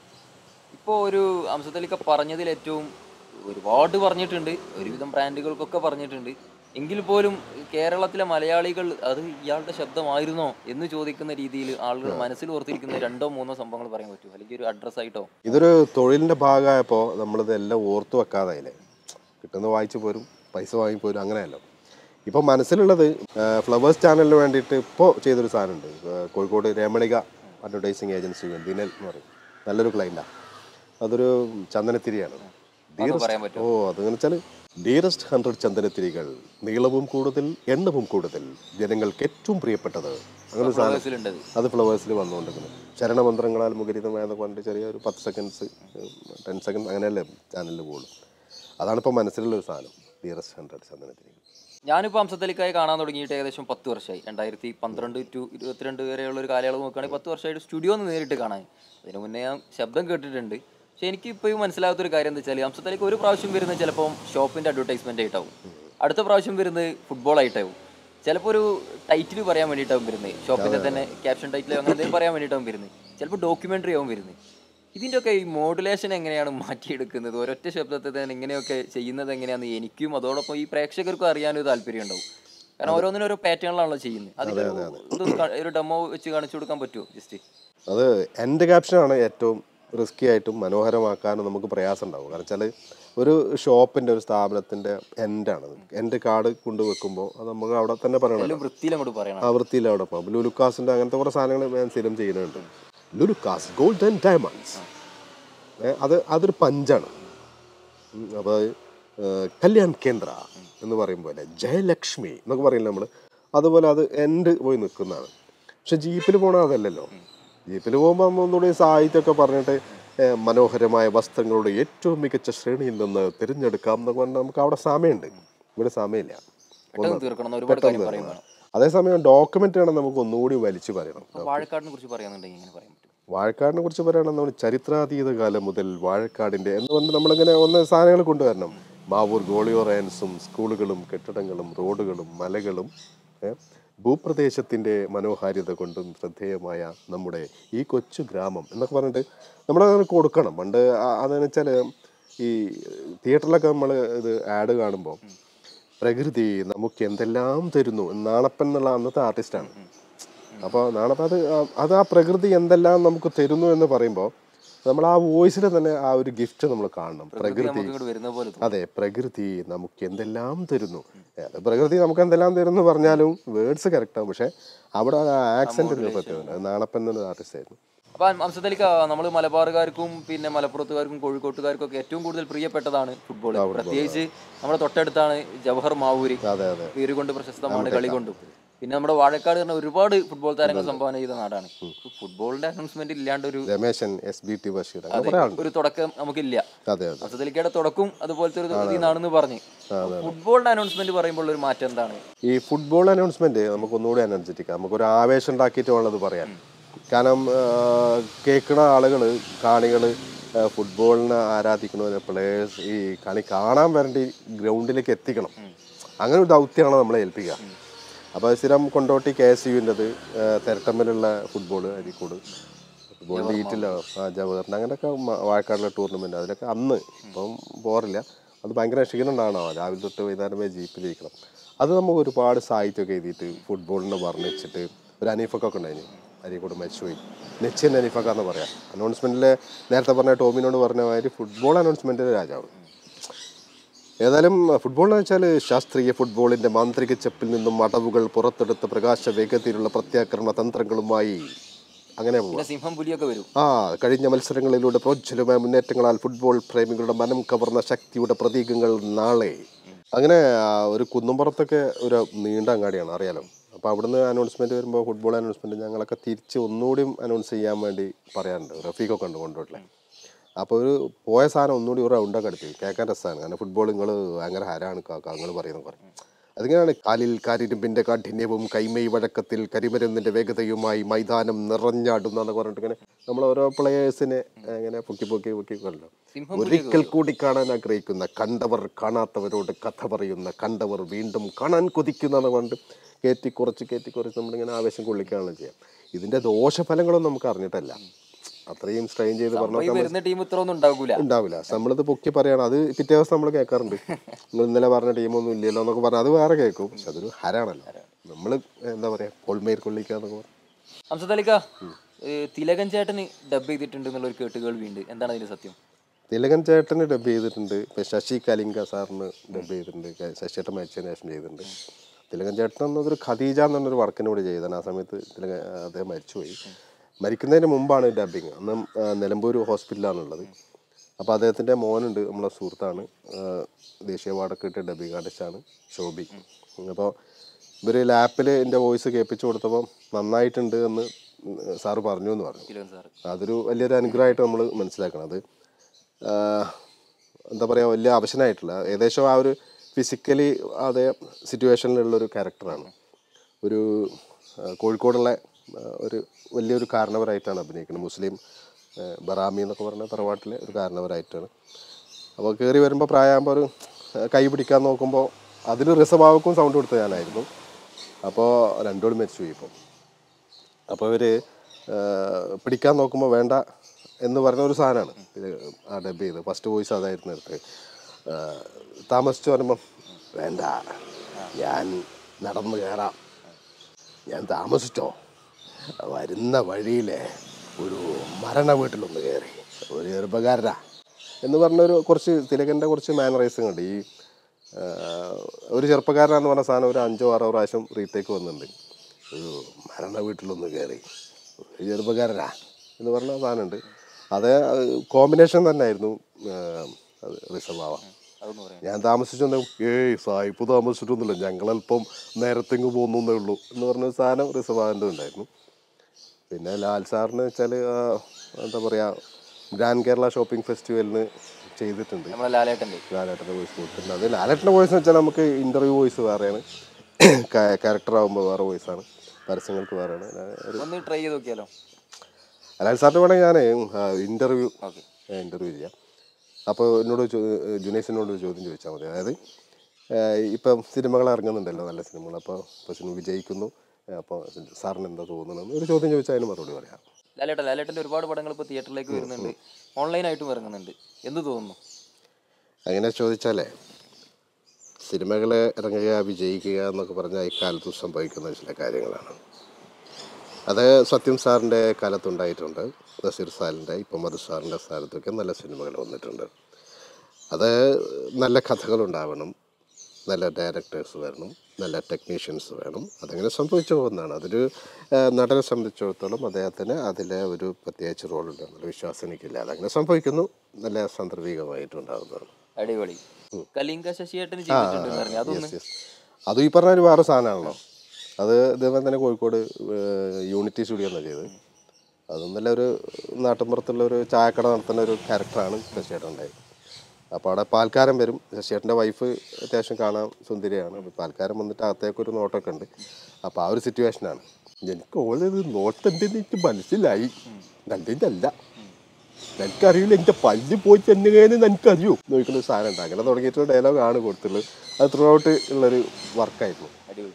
ഇപ്പോൾ ഒരു അംസത്തലിക്ക പറഞ്ഞതിൽ ഏറ്റവും ഒരുപാട് പറഞ്ഞിട്ടുണ്ട് ഒരുവിധം ബ്രാൻഡുകൾക്കൊക്കെ പറഞ്ഞിട്ടുണ്ട് എങ്കിൽ പോലും കേരളത്തിലെ മലയാളികൾ അത് ഇയാളുടെ ശബ്ദമായിരുന്നോ എന്ന് ചോദിക്കുന്ന രീതിയിൽ ആളുകൾ മനസ്സിൽ ഓർത്തിരിക്കുന്ന രണ്ടോ മൂന്നോ സംഭവങ്ങൾ പറയാൻ പറ്റുമോ അല്ലെങ്കിൽ ഒരു അഡ്രസ് ആയിട്ടോ ഇതൊരു തൊഴിലിന്റെ ഭാഗമായപ്പോൾ നമ്മളിത് എല്ലാം ഓർത്ത് വെക്കാതായില്ലേ കിട്ടുന്ന വായിച്ചു പോരും പൈസ വാങ്ങി പോരും അങ്ങനെയല്ലോ ഇപ്പം മനസ്സിലുള്ളത് ഫ്ലവേഴ്സ് ചാനലിന് വേണ്ടിയിട്ട് ഇപ്പോൾ ചെയ്തൊരു സാധനമുണ്ട് ഏഹ് കോഴിക്കോട് രമണിക അഡ്വർടൈസിങ് ഏജൻസി ദിനൽ എന്ന് പറയും നല്ലൊരു ക്ലൈൻറ്റാണ് അതൊരു ചന്ദനത്തിരിയാണ് അതൊന്ന് പറയാൻ Dearest- ഓ അതെന്ന് വെച്ചാൽ ഡിയറസ്റ്റ് ഹൺഡ്രഡ് ചന്ദനത്തിരികൾ നീളവും കൂടുതൽ എണ്ണവും കൂടുതൽ ജനങ്ങൾക്ക് ഏറ്റവും പ്രിയപ്പെട്ടത് അങ്ങനെ ഒരു സാധനം ഫ്ലവേഴ്സിലുണ്ടത് അത് ഫ്ലവേഴ്സിൽ വന്നുകൊണ്ടിരിക്കുന്നത് ശരണമന്ത്രങ്ങളാൽ മുഖരിതമായെന്ന് പറഞ്ഞിട്ട് ചെറിയ ഒരു പത്ത് സെക്കൻഡ്സ് ടെൻ സെക്കൻഡ് അങ്ങനെയല്ലേ ചാനലിൽ പോകുള്ളൂ അതാണ് ഇപ്പോൾ മനസ്സിലുള്ള ഒരു സാധനം ഡിയറസ്റ്റ് ഹൺഡ്രഡ് ചന്ദനത്തിരികൾ ഞാനിപ്പോൾ അംസത്തലിക്കായി കാണാൻ തുടങ്ങിയിട്ട് ഏകദേശം പത്ത് വർഷമായി രണ്ടായിരത്തി പന്ത്രണ്ട് ടു ഇരുപത്തിരണ്ട് വരെയുള്ള ഒരു കാലയളവ് നോക്കുകയാണെങ്കിൽ പത്ത് വർഷമായിട്ട് സ്റ്റുഡിയോ ഒന്ന് നേരിട്ട് കാണാൻ അതിന് മുന്നേ ഞാൻ ശബ്ദം കേട്ടിട്ടുണ്ട് പക്ഷേ എനിക്ക് ഇപ്പോൾ മനസ്സിലാകാത്തൊരു കാര്യം എന്താ വെച്ചാൽ അംസത്തലിക്ക് ഒരു പ്രാവശ്യം വരുന്നത് ചിലപ്പം ഷോപ്പിൻ്റെ അഡ്വർടൈസ്മെൻ്റ് ആയിട്ടാവും അടുത്ത പ്രാവശ്യം വരുന്നത് ഫുട്ബോൾ ആയിട്ടാവും ചിലപ്പോൾ ഒരു ടൈറ്റിൽ പറയാൻ വേണ്ടിയിട്ടാവും വരുന്നത് ഷോപ്പിൻ്റെ തന്നെ ക്യാപ്ഷൻ ടൈറ്റിൽ അങ്ങനെ എന്തെങ്കിലും പറയാൻ വേണ്ടിയിട്ടാവും വരുന്നത് ചിലപ്പോൾ ഡോക്യുമെൻ്ററി ആവും വരുന്നത് ഇതിൻ്റെ ഒക്കെ ഈ മോഡുലേഷൻ എങ്ങനെയാണ് മാറ്റിയെടുക്കുന്നത് ഒരൊറ്റ ശബ്ദത്തെ തന്നെ ഇങ്ങനെയൊക്കെ ചെയ്യുന്നത് എങ്ങനെയാണെന്ന് എനിക്കും അതോടൊപ്പം ഈ പ്രേക്ഷകർക്കും അറിയാനൊരു താല്പര്യം ഉണ്ടാവും കാരണം ഓരോന്നിനും ഓരോ പാറ്റേണിലാണല്ലോ ചെയ്യുന്നത് അതിൽ ഇതൊന്ന് കാ- ഒരു ഡെമോ വെച്ച് കാണിച്ചു കൊടുക്കാൻ പറ്റുമോ ജസ്റ്റ് അത് എൻ്റെ ക്യാപ്ഷനാണ് ഏറ്റവും റിസ്കി ആയിട്ടും മനോഹരമാക്കാനും നമുക്ക് പ്രയാസം ഉണ്ടാവും കാരണം വെച്ചാൽ ഒരു ഷോപ്പിൻ്റെ ഒരു സ്ഥാപനത്തിൻ്റെ എൻഡാണ് എൻ്റെ കാർഡ് കൊണ്ടുവെക്കുമ്പോൾ അത് നമുക്ക് അവിടെ തന്നെ പറയണം എല്ലാം വൃത്തിയിൽ അങ്ങോട്ട് പറയണം ആ വൃത്തിയിൽ അവിടെ പോകും ലുലുക്കാസിൻ്റെ അങ്ങനത്തെ കുറേ സാധനങ്ങൾ ഞാൻ സ്ഥിരം ചെയ്യുന്നുണ്ട് ലുലുക്കാസ് ഗോൾഡ് ആൻഡ് ഡയമണ്ട്സ് അത് അതൊരു പഞ്ചാണ് അപ്പോൾ കല്യാൺ കേന്ദ്ര എന്ന് പറയും പോലെ ജയലക്ഷ്മി എന്നൊക്കെ പറയില്ല നമ്മൾ അതുപോലെ അത് എൻഡ് പോയി നിൽക്കുന്നതാണ് പക്ഷെ ജീപ്പിൽ പോകണ അതല്ലല്ലോ ജീപ്പിൽ പോകുമ്പോൾ നമ്മൾ ഒന്നുകൂടി സാഹിത്യമൊക്കെ പറഞ്ഞിട്ട് ഏ, മനോഹരമായ വസ്ത്രങ്ങളുടെ ഏറ്റവും മികച്ച ശ്രേണിയിൽ നിന്ന് തിരഞ്ഞെടുക്കാം എന്നൊക്കെ പറഞ്ഞാൽ നമുക്ക് അവിടെ സമയമുണ്ട് ഇവിടെ സമയമില്ല പെട്ടെന്ന് തീർക്കണം എന്ന് ഒരുപാട് കാര്യം പറയും വേണം അതേസമയം ഡോക്യുമെന്റ് ആണ് നമുക്ക് ഒന്നുകൂടി വലിച്ചു പറയണം അപ്പോൾ വാഴക്കാടിനെ കുറിച്ച് പറയാന്നുണ്ടെങ്കിൽ ഇങ്ങനെ പറയാൻ പറ്റും വാഴക്കാടിനെ കുറിച്ച് പറയുകയാണെങ്കിൽ നമ്മൾ ചരിത്രാതീത കാലം മുതൽ വാഴക്കാടിന്റെ എന്ന് പറഞ്ഞ് നമ്മളിങ്ങനെ ഒന്ന് സാധനങ്ങൾ കൊണ്ടുവരണം മാവൂർ ഗോളിയോറയൻസും സ്കൂളുകളും കെട്ടിടങ്ങളും റോഡുകളും മലകളും ഏ, ഭൂപ്രദേശത്തിന്റെ മനോഹാരിത കൊണ്ടും ശ്രദ്ധേയമായ നമ്മുടെ ഈ കൊച്ചു ഗ്രാമം എന്നൊക്കെ പറഞ്ഞിട്ട് നമ്മളത് കൊടുക്കണം പണ്ട് ആ- അതെന്ന് വെച്ചാൽ ഈ തിയേറ്ററിലൊക്കെ നമ്മൾ ഇത് ആഡ് കാണുമ്പോൾ പ്രകൃതി നമുക്ക് എന്തെല്ലാം തരുന്നു നാണപ്പൻ എന്നുള്ള അന്നത്തെ ആർട്ടിസ്റ്റാണ് അപ്പോൾ നാണപ്പൻ അത് ആ- അത് ആ പ്രകൃതി എന്തെല്ലാം നമുക്ക് തരുന്നു എന്ന് പറയുമ്പോൾ നമ്മൾ ആ വോയിസിൽ തന്നെ ആ ഒരു ഗിഫ്റ്റ് നമ്മൾ കാണണം പ്രകൃതി നമുക്ക് ഇങ്ങോട്ട് വരുന്ന പോലെ തോന്നും. അതെ പ്രകൃതി നമുക്ക് എന്തെല്ലാം തരുന്നു ഏ, അത് പ്രകൃതി നമുക്ക് എന്തെല്ലാം തരുന്നു പറഞ്ഞാലും വേർഡ്സ് കറക്റ്റാവും പക്ഷെ അവിടെ ആ ആക്സെന്റ് പറ്റുന്നുണ്ട് നാണപ്പൻ എന്നുള്ള ആർട്ടിസ്റ്റ് ആയിരുന്നു അപ്പൊ അംസത്തലിക്ക നമ്മൾ മലബാറുകാർക്കും പിന്നെ മലപ്പുറത്തുകാർക്കും കോഴിക്കോട്ടുകാർക്കും ഒക്കെ ഏറ്റവും കൂടുതൽ പ്രിയപ്പെട്ടതാണ് ഫുട്ബോൾ പ്രത്യേകിച്ച് നമ്മുടെ തൊട്ടടുത്താണ് ജവഹർ മാവൂര് അതെ അതെ പേര് കൊണ്ട് പ്രശസ്തമാണ് കളി കൊണ്ടും പിന്നെ നമ്മുടെ വാഴക്കാട് പറഞ്ഞ ഒരുപാട് ഫുട്ബോൾ താരങ്ങൾ സംഭാവന ചെയ്ത നാടാണ് ഫുട്ബോളിന്റെ അനൗൺസ്മെന്റ് ഇല്ലാണ്ട് ഒരു Rameshan S B T Basheer അങ്ങനെ കുറേ ആളുണ്ട് ഒരു തുടക്കം നമുക്കില്ല അതെ അതെ അംസത്തലിക്കയുടെ തുടക്കം അതുപോലത്തെ ഒരു ഇതിൽ നിന്നാണെന്ന് പറഞ്ഞു ഫുട്ബോളിന്റെ അനൗൺസ്മെന്റ് പറയുമ്പോൾ ഒരു മാറ്റം എന്താണ് ഈ ഫുട്ബോൾ അനൗൺസ്മെന്റ് നമുക്ക് ഒന്നുകൂടി എനർജറ്റിക് നമുക്കൊരു ആവേശം ഉണ്ടാക്കിയിട്ട് വേണം അത് പറയാൻ കാരണം കേൾക്കുന്ന ആളുകൾ കാണികൾ ഫുട്ബോളിനെ ആരാധിക്കണ പ്ലേയേഴ്സ് ഈ കളി കാണാൻ വരേണ്ടി ഗ്രൗണ്ടിലേക്ക് എത്തിക്കണം അങ്ങനെ ഒരു ദൗത്യമാണ് നമ്മളെ ഏൽപ്പിക്കുക അപ്പോൾ സ്ഥിരം കൊണ്ടോട്ടി കെ എസ് യുവിൻ്റെത് തിരട്ടമ്മലുള്ള ഫുട്ബോൾ അരിക്കൂട് ഫുട്ബോൾ നീറ്റില്ല ആ ജവഹറിന് അങ്ങനെയൊക്കെ മ- വാഴക്കാടിലെ ടൂർണമെൻറ്റ് അതിലൊക്കെ അന്ന് ഇപ്പം പോറില്ല അത് ഭയങ്കര ക്ഷീണം ഉണ്ടാകണോ രാവിലെ തൊട്ട് വൈകുന്നേരം വരെ ജീപ്പിലിരിക്കണം അത് നമുക്ക് ഒരുപാട് സാഹിത്യമൊക്കെ എഴുതിയിട്ട് ഫുട്ബോളിനെ വർണ്ണിച്ചിട്ട് ഒരു അനീഫൊക്കെ ഉണ്ടായിരുന്നു അരീക്കോട് മരിച്ചുപോയി നെച്ചിൻ അനീഫക്ക എന്ന് പറയാം അനൗൺസ്മെൻറ്റിൽ നേരത്തെ പറഞ്ഞ ടോമിനോട് പറഞ്ഞ മാതിരി ഫുട്ബോൾ അനൗൺസ്മെൻറ്റിലെ രാജാവ് ഏതായാലും ഫുട്ബോൾ എന്ന് വെച്ചാൽ ശാസ്ത്രീയ ഫുട്ബോളിന്റെ മാന്ത്രിക ചെപ്പിൽ നിന്നും അടവുകൾ പുറത്തെടുത്ത പ്രകാശ വേഗത്തിലുള്ള പ്രത്യാക്രമണ തന്ത്രങ്ങളുമായി അങ്ങനെ പോവാം പിന്നെ സിംഹം പുലിയൊക്കെ വരും ആ കഴിഞ്ഞ മത്സരങ്ങളിലൂടെ പ്രോജ്വലമായ മുന്നേറ്റങ്ങളാൽ ഫുട്ബോൾ പ്രേമികളുടെ മനം കവർന്ന ശക്തിയുടെ പ്രതീകങ്ങൾ നാളെ അങ്ങനെ ആ, ഒരു കുന്നുംപുറത്തൊക്കെ ഒരു നീണ്ട അങ്ങാടിയാണ് അറിയാലോ അപ്പോൾ അവിടുന്ന് അനൗൺസ്മെൻറ്റ് വരുമ്പോൾ ഫുട്ബോൾ അനൗൺസ്മെൻറ്റ് ഞങ്ങളൊക്കെ തിരിച്ച് ഒന്നുകൂടിയും അനൗൺസ് ചെയ്യാൻ വേണ്ടി പറയാറുണ്ട് റഫീഖൊക്കെ ഉണ്ട് കൊണ്ടുപോയിട്ടില്ലേ അപ്പോൾ ഒരു പോയ സാധനം ഒന്നുകൂടി ഒരു റൗണ്ടൊക്കെ അടുത്ത് കേൾക്കാൻ രസമാണ് കാരണം ഫുട്ബോൾ നിങ്ങൾ ഭയങ്കര ഹരാണ് കാക്ക നിങ്ങൾ പറയുന്ന പറയും അതിങ്ങനെയാണ് കാലിൽ കാരിരുമ്പിൻ്റെ കാഠിന്യവും കൈമൈ വഴക്കത്തിൽ കരിമരുന്നിൻ്റെ വേഗതയുമായി മൈതാനം നിറഞ്ഞാടുന്ന എന്നൊക്കെ പറഞ്ഞിട്ട് ഇങ്ങനെ നമ്മൾ ഓരോ പ്ലെയേഴ്സിനെ ഇങ്ങനെ പൊക്കി പൊക്കി പൊക്കി കൊല്ലോ സിംഹം ഒരിക്കൽ കൂടി കാണാൻ ആഗ്രഹിക്കുന്ന കണ്ടവർ കാണാത്തവരോട് കഥ പറയുന്ന കണ്ടവർ വീണ്ടും കാണാൻ കൊതിക്കുന്ന എന്ന് പറഞ്ഞിട്ട് കയറ്റി കുറച്ച് കയറ്റി കുറച്ച് നമ്മളിങ്ങനെ ആവേശം കൊള്ളിക്കുകയാണ് ചെയ്യാം ഇതിൻ്റെ ദോഷഫലങ്ങളൊന്നും നമുക്ക് അറിഞ്ഞിട്ടല്ല അത്രയും സ്ട്രെയിൻ ചെയ്ത് ഈ പറഞ്ഞാൽ വരുന്ന ടീം ഇത്ര ഒന്നും ഉണ്ടാകൂല ഉണ്ടാവില്ല നമ്മളിത് പൊക്കി പറയണം അത് പിറ്റേ ദിവസം നമ്മൾ കേൾക്കാറുണ്ട് നിങ്ങൾ ഇന്നലെ പറഞ്ഞ ടീമൊന്നും ഇല്ലല്ലോ എന്നൊക്കെ പറഞ്ഞാൽ അത് വേറെ കേൾക്കും പക്ഷെ അതൊരു ഹരാണല്ലോ നമ്മൾ എന്താ പറയാ കൊൾമേർ കൊള്ളിക്കുക എന്നൊക്കെ പറഞ്ഞു ഹംസത്തലിക്ക തിലകൻ ചേട്ടന് ഡബ് ചെയ്തിട്ടുണ്ട് എന്നുള്ള ഒരു കേട്ടുകേൾവിയുണ്ട് എന്താണ് അതിന്റെ സത്യം തിലകൻ ചേട്ടന് ഡബ് ചെയ്തിട്ടുണ്ട് ഇപ്പം ശശി കലിംഗ സാറിന് ഡബ് ചെയ്തിട്ടുണ്ട് ക- ശശി ചേട്ടൻ മരിച്ചതിന് ശേഷം ചെയ്തിട്ടുണ്ട് തിലകൻ ചേട്ടൻ എന്നതൊരു ഖദീജ എന്നൊരു വർക്കിന് കൂടി ചെയ്തതാണ് ആ സമയത്ത് തിലകൻ അദ്ദേഹം മരിച്ചുപോയി മരിക്കുന്നതിന് മുമ്പാണ് ഡബിങ് അന്ന് ആ, നിലമ്പൂർ ഹോസ്പിറ്റലാണുള്ളത് അപ്പോൾ അദ്ദേഹത്തിൻ്റെ മോനുണ്ട് നമ്മളെ സുഹൃത്താണ് ആ, ദേശീയ അവാർഡൊക്കെ കിട്ടിയ ഡബിങ് ആർട്ടിസ്റ്റാണ് ശോഭി അപ്പോൾ ഇവർ ലാപ്പിൽ എൻ്റെ വോയിസ് കേൾപ്പിച്ചു കൊടുത്തപ്പോൾ നന്നായിട്ടുണ്ട് എന്ന് സാറ് പറഞ്ഞു എന്ന് പറഞ്ഞു തിലകൻ സാർ അതൊരു വലിയൊരു അനുഗ്രഹമായിട്ട് നമ്മൾ മനസ്സിലാക്കണം അത് ആഹ്, എന്താ പറയുക വലിയ അവശനായിട്ടുള്ള ഏകദേശം ആ ഒരു ഫിസിക്കലി അതേ സിറ്റുവേഷനിലുള്ളൊരു ക്യാരക്ടറാണ് ഒരു ആഹ്, കോഴിക്കോടുള്ള ആഹ്, ഒരു വലിയൊരു കാരണവരായിട്ടാണ് അഭിനയിക്കുന്നത് മുസ്ലിം ആഹ്, ബറാമി എന്നൊക്കെ പറഞ്ഞ തറവാട്ടിലെ ഒരു കാരണവരായിട്ടാണ് അപ്പോൾ കയറി വരുമ്പോൾ പ്രായമാകുമ്പോൾ ഒരു ആഹ്, കൈ പിടിക്കാൻ നോക്കുമ്പോൾ അതിൽ റിസഭാവക്കും സൗണ്ട് കൊടുത്ത ഞാനായിരുന്നു അപ്പോൾ രണ്ടോടും മരിച്ചുപോയി ഇപ്പം അപ്പോൾ ഇവർ പിടിക്കാൻ നോക്കുമ്പോൾ വേണ്ട എന്ന് പറഞ്ഞ ഒരു സാധനമാണ് ഇത് ആ ഡബ് ചെയ്ത് ഫസ്റ്റ് വോയിസ് അതായിരുന്നു എടുത്ത് ആ, താമസിച്ചു പറയുമ്പം വേണ്ട ഞാൻ നടന്നു കയറാം ഞാൻ താമസിച്ചോ വരുന്ന വഴിയിലെ ഒരു മരണ വീട്ടിലൊന്ന് കയറി ഒരു ചെറുപ്പക്കാരനാ എന്ന് പറഞ്ഞൊരു കുറച്ച് തിലകൻ്റെ കുറച്ച് മാനറൈസും ഉണ്ട് ഈ ആ, ഒരു ചെറുപ്പക്കാരനാന്ന് പറഞ്ഞ സാധനം ഒരു അഞ്ചോ ആറോ പ്രാവശ്യം റീടേക്ക് വന്നിട്ടുണ്ട് ഒരു മരണ വീട്ടിലൊന്ന് കയറി ഒരു ചെറുപ്പക്കാരനാ എന്ന് പറഞ്ഞ സാധനമുണ്ട് അത് കോമ്പിനേഷൻ തന്നെ ആയിരുന്നു റിസർവ് ആവാം അതൊന്ന് പറയാം ഞാൻ താമസിച്ചൊന്നും ഏയ് സായിപ്പ് താമസിച്ചിട്ടൊന്നുമില്ല ഞങ്ങളല്പം നേരത്തെങ്ങ് പോകുന്നേ ഉള്ളൂ എന്ന് പറഞ്ഞ ഒരു സാധനം റിസർവ് ആവേണ്ടത് ഉണ്ടായിരുന്നു പിന്നെ ലാൽ സാറിന് വെച്ചാൽ എന്താ പറയുക ഗ്രാൻഡ് കേരള ഷോപ്പിംഗ് ഫെസ്റ്റിവലിന് ചെയ്തിട്ടുണ്ട് നമ്മളെ ലാലേട്ടൻ്റെ ലാലേട്ടൻ്റെ വോയിസ് കൊടുത്തിട്ടുണ്ട് അത് ലാലേട്ടൻ്റെ വോയിസ് എന്ന് വെച്ചാൽ നമുക്ക് ഇൻ്റർവ്യൂ വോയിസ് വേറെയാണ് ക്യാരക്ടർ ആകുമ്പോൾ വേറെ വോയിസാണ് പരസ്യങ്ങൾക്ക് വേറെയാണ് ഒരു ഒന്ന് ട്രൈ ചെയ്ത് നോക്കിയാലോ ലാൽ സാറിന് വേണമെങ്കിൽ ഞാൻ ഇൻ്റർവ്യൂ ഓക്കെ ഇൻ്റർവ്യൂ ചെയ്യാം അപ്പോൾ എന്നോട് ചോ- ജുനൈസിനോട് ഒരു ചോദ്യം ചോദിച്ചാൽ മതി അതായത് ഏഹ് ഇപ്പം സിനിമകൾ ഇറങ്ങുന്നുണ്ടല്ലോ നല്ല സിനിമകൾ അപ്പോൾ ഇപ്പോൾ സിനിമ വിജയിക്കുന്നു അപ്പോൾ സാറിന് എന്താ തോന്നുന്നത് ഒരു ചോദ്യം ചോദിച്ചാൽ അതിന് മറുപടി പറയാം ലാലേട്ടൻ ലാലേട്ടൻ്റെ ഒരുപാട് പടങ്ങൾ ഇപ്പോൾ തിയേറ്ററിലേക്ക് വരുന്നുണ്ട് ഓൺലൈനായിട്ടും ഇറങ്ങുന്നുണ്ട് എന്ത് തോന്നുന്നു അങ്ങനെ ചോദിച്ചാലേ സിനിമകൾ ഇറങ്ങുക വിജയിക്കുക എന്നൊക്കെ പറഞ്ഞാൽ ഇക്കാലത്ത് സംഭവിക്കുന്ന ചില കാര്യങ്ങളാണ് അത് സത്യം സാറിൻ്റെ കാലത്തുണ്ടായിട്ടുണ്ട് നസീർ സാറിൻ്റെ ഇപ്പം മധു സാറിൻ്റെ സ്ഥാനത്തൊക്കെ നല്ല സിനിമകൾ വന്നിട്ടുണ്ട് അത് നല്ല കഥകളുണ്ടാവണം നല്ല ഡയറക്ടേഴ്സ് വരണം നല്ല ടെക്നീഷ്യൻസ് വേണം അതങ്ങനെ സംഭവിച്ചു പോകുന്നതാണ് അതൊരു ആ, നടനെ സംബന്ധിച്ചിടത്തോളം അദ്ദേഹത്തിന് അതിലെ ഒരു പ്രത്യേകിച്ച് റോളുണ്ടെന്നുള്ള വിശ്വാസം എനിക്കില്ല അതങ്ങനെ സംഭവിക്കുന്നു നല്ല സാന്ദർഭികമായിട്ടുണ്ടാകുന്നതാണ് അടിപൊളി കലിംഗ ശശിയേട്ടന് ചെയ്തിട്ടുണ്ടെന്ന് പറഞ്ഞു അതൊന്ന് യെസ് യെസ് അതും ഈ പറഞ്ഞ ഒരു വേറെ സാധനമാണല്ലോ അത് ഇതേപോലെ തന്നെ കോഴിക്കോട് ഏഹ്, യൂണിറ്റി സ്റ്റുഡിയോ എന്നാണ് ചെയ്തത് അതും നല്ല ഒരു നാട്ടിൻപുറത്തുള്ള ഒരു ചായക്കട നടത്തുന്ന ഒരു ക്യാരക്ടറാണ് ശശിയേട്ടൻ ഉണ്ടായത് അപ്പോൾ അവിടെ പാൽക്കാരൻ വരും ശശിയേട്ടൻ്റെ വൈഫ് അത്യാവശ്യം കാണാൻ സുന്ദരിയാണ് അപ്പോൾ പാൽക്കാരൻ വന്നിട്ട് അകത്തേക്ക് ഒരു നോട്ടൊക്കെ ഉണ്ട് അപ്പോൾ ആ ഒരു സിറ്റുവേഷനാണ് എനിക്ക് ഓളത് നോട്ടുണ്ടെന്ന് എനിക്ക് മനസ്സിലായി നല്ലതിൻ്റെ അല്ല എനിക്കറിയില്ല എൻ്റെ പല്ല് പോയി ചെന്നുകയെന്ന് എനിക്കറിയൂ നോക്കുന്ന ഒരു സാധനം ഉണ്ട് അങ്ങനെ തുടങ്ങിയിട്ടുള്ള ഡയലോഗാണ് കൊടുത്തുള്ളത് അത് ത്രൂ ഔട്ട് ഉള്ളൊരു വർക്കായിരുന്നു അടിപൊളി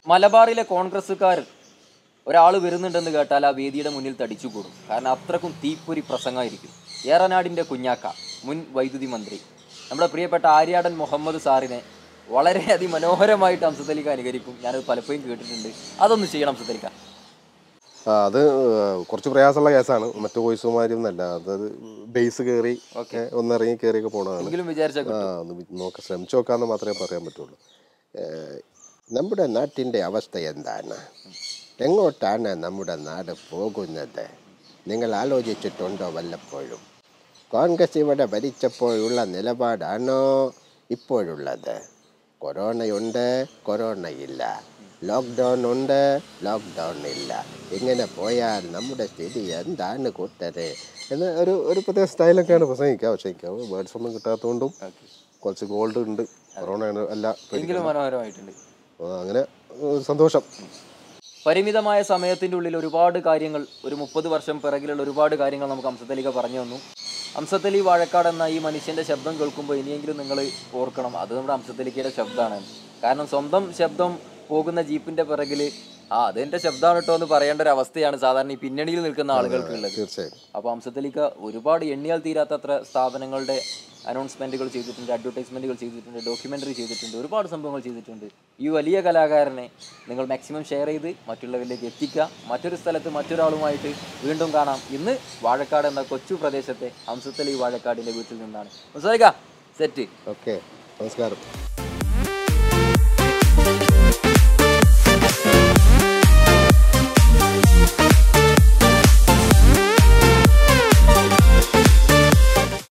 മലബാറിലെ കോൺഗ്രസ്സുകാർ ഒരാൾ വരുന്നുണ്ടെന്ന് കേട്ടാൽ ആ വേദിയുടെ മുന്നിൽ തടിച്ചു കൂടും കാരണം അത്രക്കും തീപ്പൊരി പ്രസംഗമായിരിക്കും ഏറനാടിൻ്റെ കുഞ്ഞാക്ക മുൻ വൈദ്യുതി മന്ത്രി നമ്മുടെ പ്രിയപ്പെട്ട ആര്യാടൻ മുഹമ്മദ് സാറിനെ വളരെ അതിമനോഹരമായിട്ട് അംസത്തലിക്ക അനുകരിക്കും ഞാനത് പലപ്പോഴും കേട്ടിട്ടുണ്ട് അതൊന്ന് ചെയ്യണം അംസത്തലിക്ക ആ, അത് കുറച്ച് പ്രയാസമുള്ള കേസാണ് മറ്റു വോയിസുമാരും എന്നല്ല അത് ബേസ് കയറി ഏ, ഒന്നിറങ്ങി കയറിയൊക്കെ പോണതാണ് എങ്കിലും വിചാരിച്ച ആ ഒന്ന് നോക്ക ശ്രമിച്ചു നോക്കാമെന്ന് മാത്രമേ പറയാൻ പറ്റുള്ളൂ ഏ, നമ്മുടെ നാട്ടിൻ്റെ അവസ്ഥ എന്താണ് എങ്ങോട്ടാണ് നമ്മുടെ നാട് പോകുന്നത് നിങ്ങൾ ആലോചിച്ചിട്ടുണ്ടോ വല്ലപ്പോഴും കോൺഗ്രസ് ഇവിടെ ഭരിച്ചപ്പോഴുള്ള നിലപാടാണോ ഇപ്പോഴുള്ളത് കൊറോണയുണ്ട് കൊറോണയില്ല ലോക്ക്ഡൗൺ ഉണ്ട് ലോക്ക്ഡൗൺ ഇല്ല ഇങ്ങനെ പോയാൽ നമ്മുടെ സ്ഥിതി എന്താണ് കൂട്ടരെ എന്ന് ഒരു ഒരു പ്രത്യേക സ്റ്റൈലൊക്കെയാണ് പ്രസംഗിക്കുക പക്ഷേ എനിക്ക് വേർഡ്സ് ഒന്നും കിട്ടാത്തതുകൊണ്ടും കുറച്ച് ഗോൾഡ് ഉണ്ട് കൊറോണ അല്ല എങ്കിലും മനോഹരമായിട്ടുണ്ട് ആ, അങ്ങനെ ഒരു സന്തോഷം പരിമിതമായ സമയത്തിൻ്റെ ഉള്ളിൽ ഒരുപാട് കാര്യങ്ങൾ ഒരു മുപ്പത് വർഷം പിറകിലുള്ള ഒരുപാട് കാര്യങ്ങൾ നമുക്ക് അംസത്തലിക പറഞ്ഞു തന്നു അംസത്തലി വാഴക്കാട് എന്ന ഈ മനുഷ്യൻ്റെ ശബ്ദം കേൾക്കുമ്പോൾ ഇനിയെങ്കിലും നിങ്ങൾ ഓർക്കണം അത് നമ്മുടെ അംസത്തലിക്കയുടെ ശബ്ദമാണ് കാരണം സ്വന്തം ശബ്ദം പോകുന്ന ജീപ്പിൻ്റെ പിറകിൽ ആ അതെൻ്റെ ശബ്ദമാണ് കേട്ടോ എന്ന് പറയേണ്ട ഒരു അവസ്ഥയാണ് സാധാരണ ഈ പിന്നണിയിൽ നിൽക്കുന്ന ആളുകൾക്ക് ഉള്ളത് തീർച്ചയായും അപ്പോൾ അംസത്തലിക്ക ഒരുപാട് എണ്ണിയാൽ തീരാത്തത്ര സ്ഥാപനങ്ങളുടെ അനൗൺസ്മെൻറ്റുകൾ ചെയ്തിട്ടുണ്ട് അഡ്വർടൈസ്മെൻറ്റുകൾ ചെയ്തിട്ടുണ്ട് ഡോക്യുമെൻ്ററി ചെയ്തിട്ടുണ്ട് ഒരുപാട് സംഭവങ്ങൾ ചെയ്തിട്ടുണ്ട് ഈ വലിയ കലാകാരനെ നിങ്ങൾ മാക്സിമം ഷെയർ ചെയ്ത് മറ്റുള്ളവരിലേക്ക് എത്തിക്കുക മറ്റൊരു സ്ഥലത്ത് മറ്റൊരാളുമായിട്ട് വീണ്ടും കാണാം ഇന്ന് വാഴക്കാട് എന്ന കൊച്ചു പ്രദേശത്തെ അംസത്തലി വാഴക്കാടിൻ്റെ വീട്ടിൽ നിന്നാണ് മുസാരിക്ക സെറ്റ് ഓക്കെ നമസ്കാരം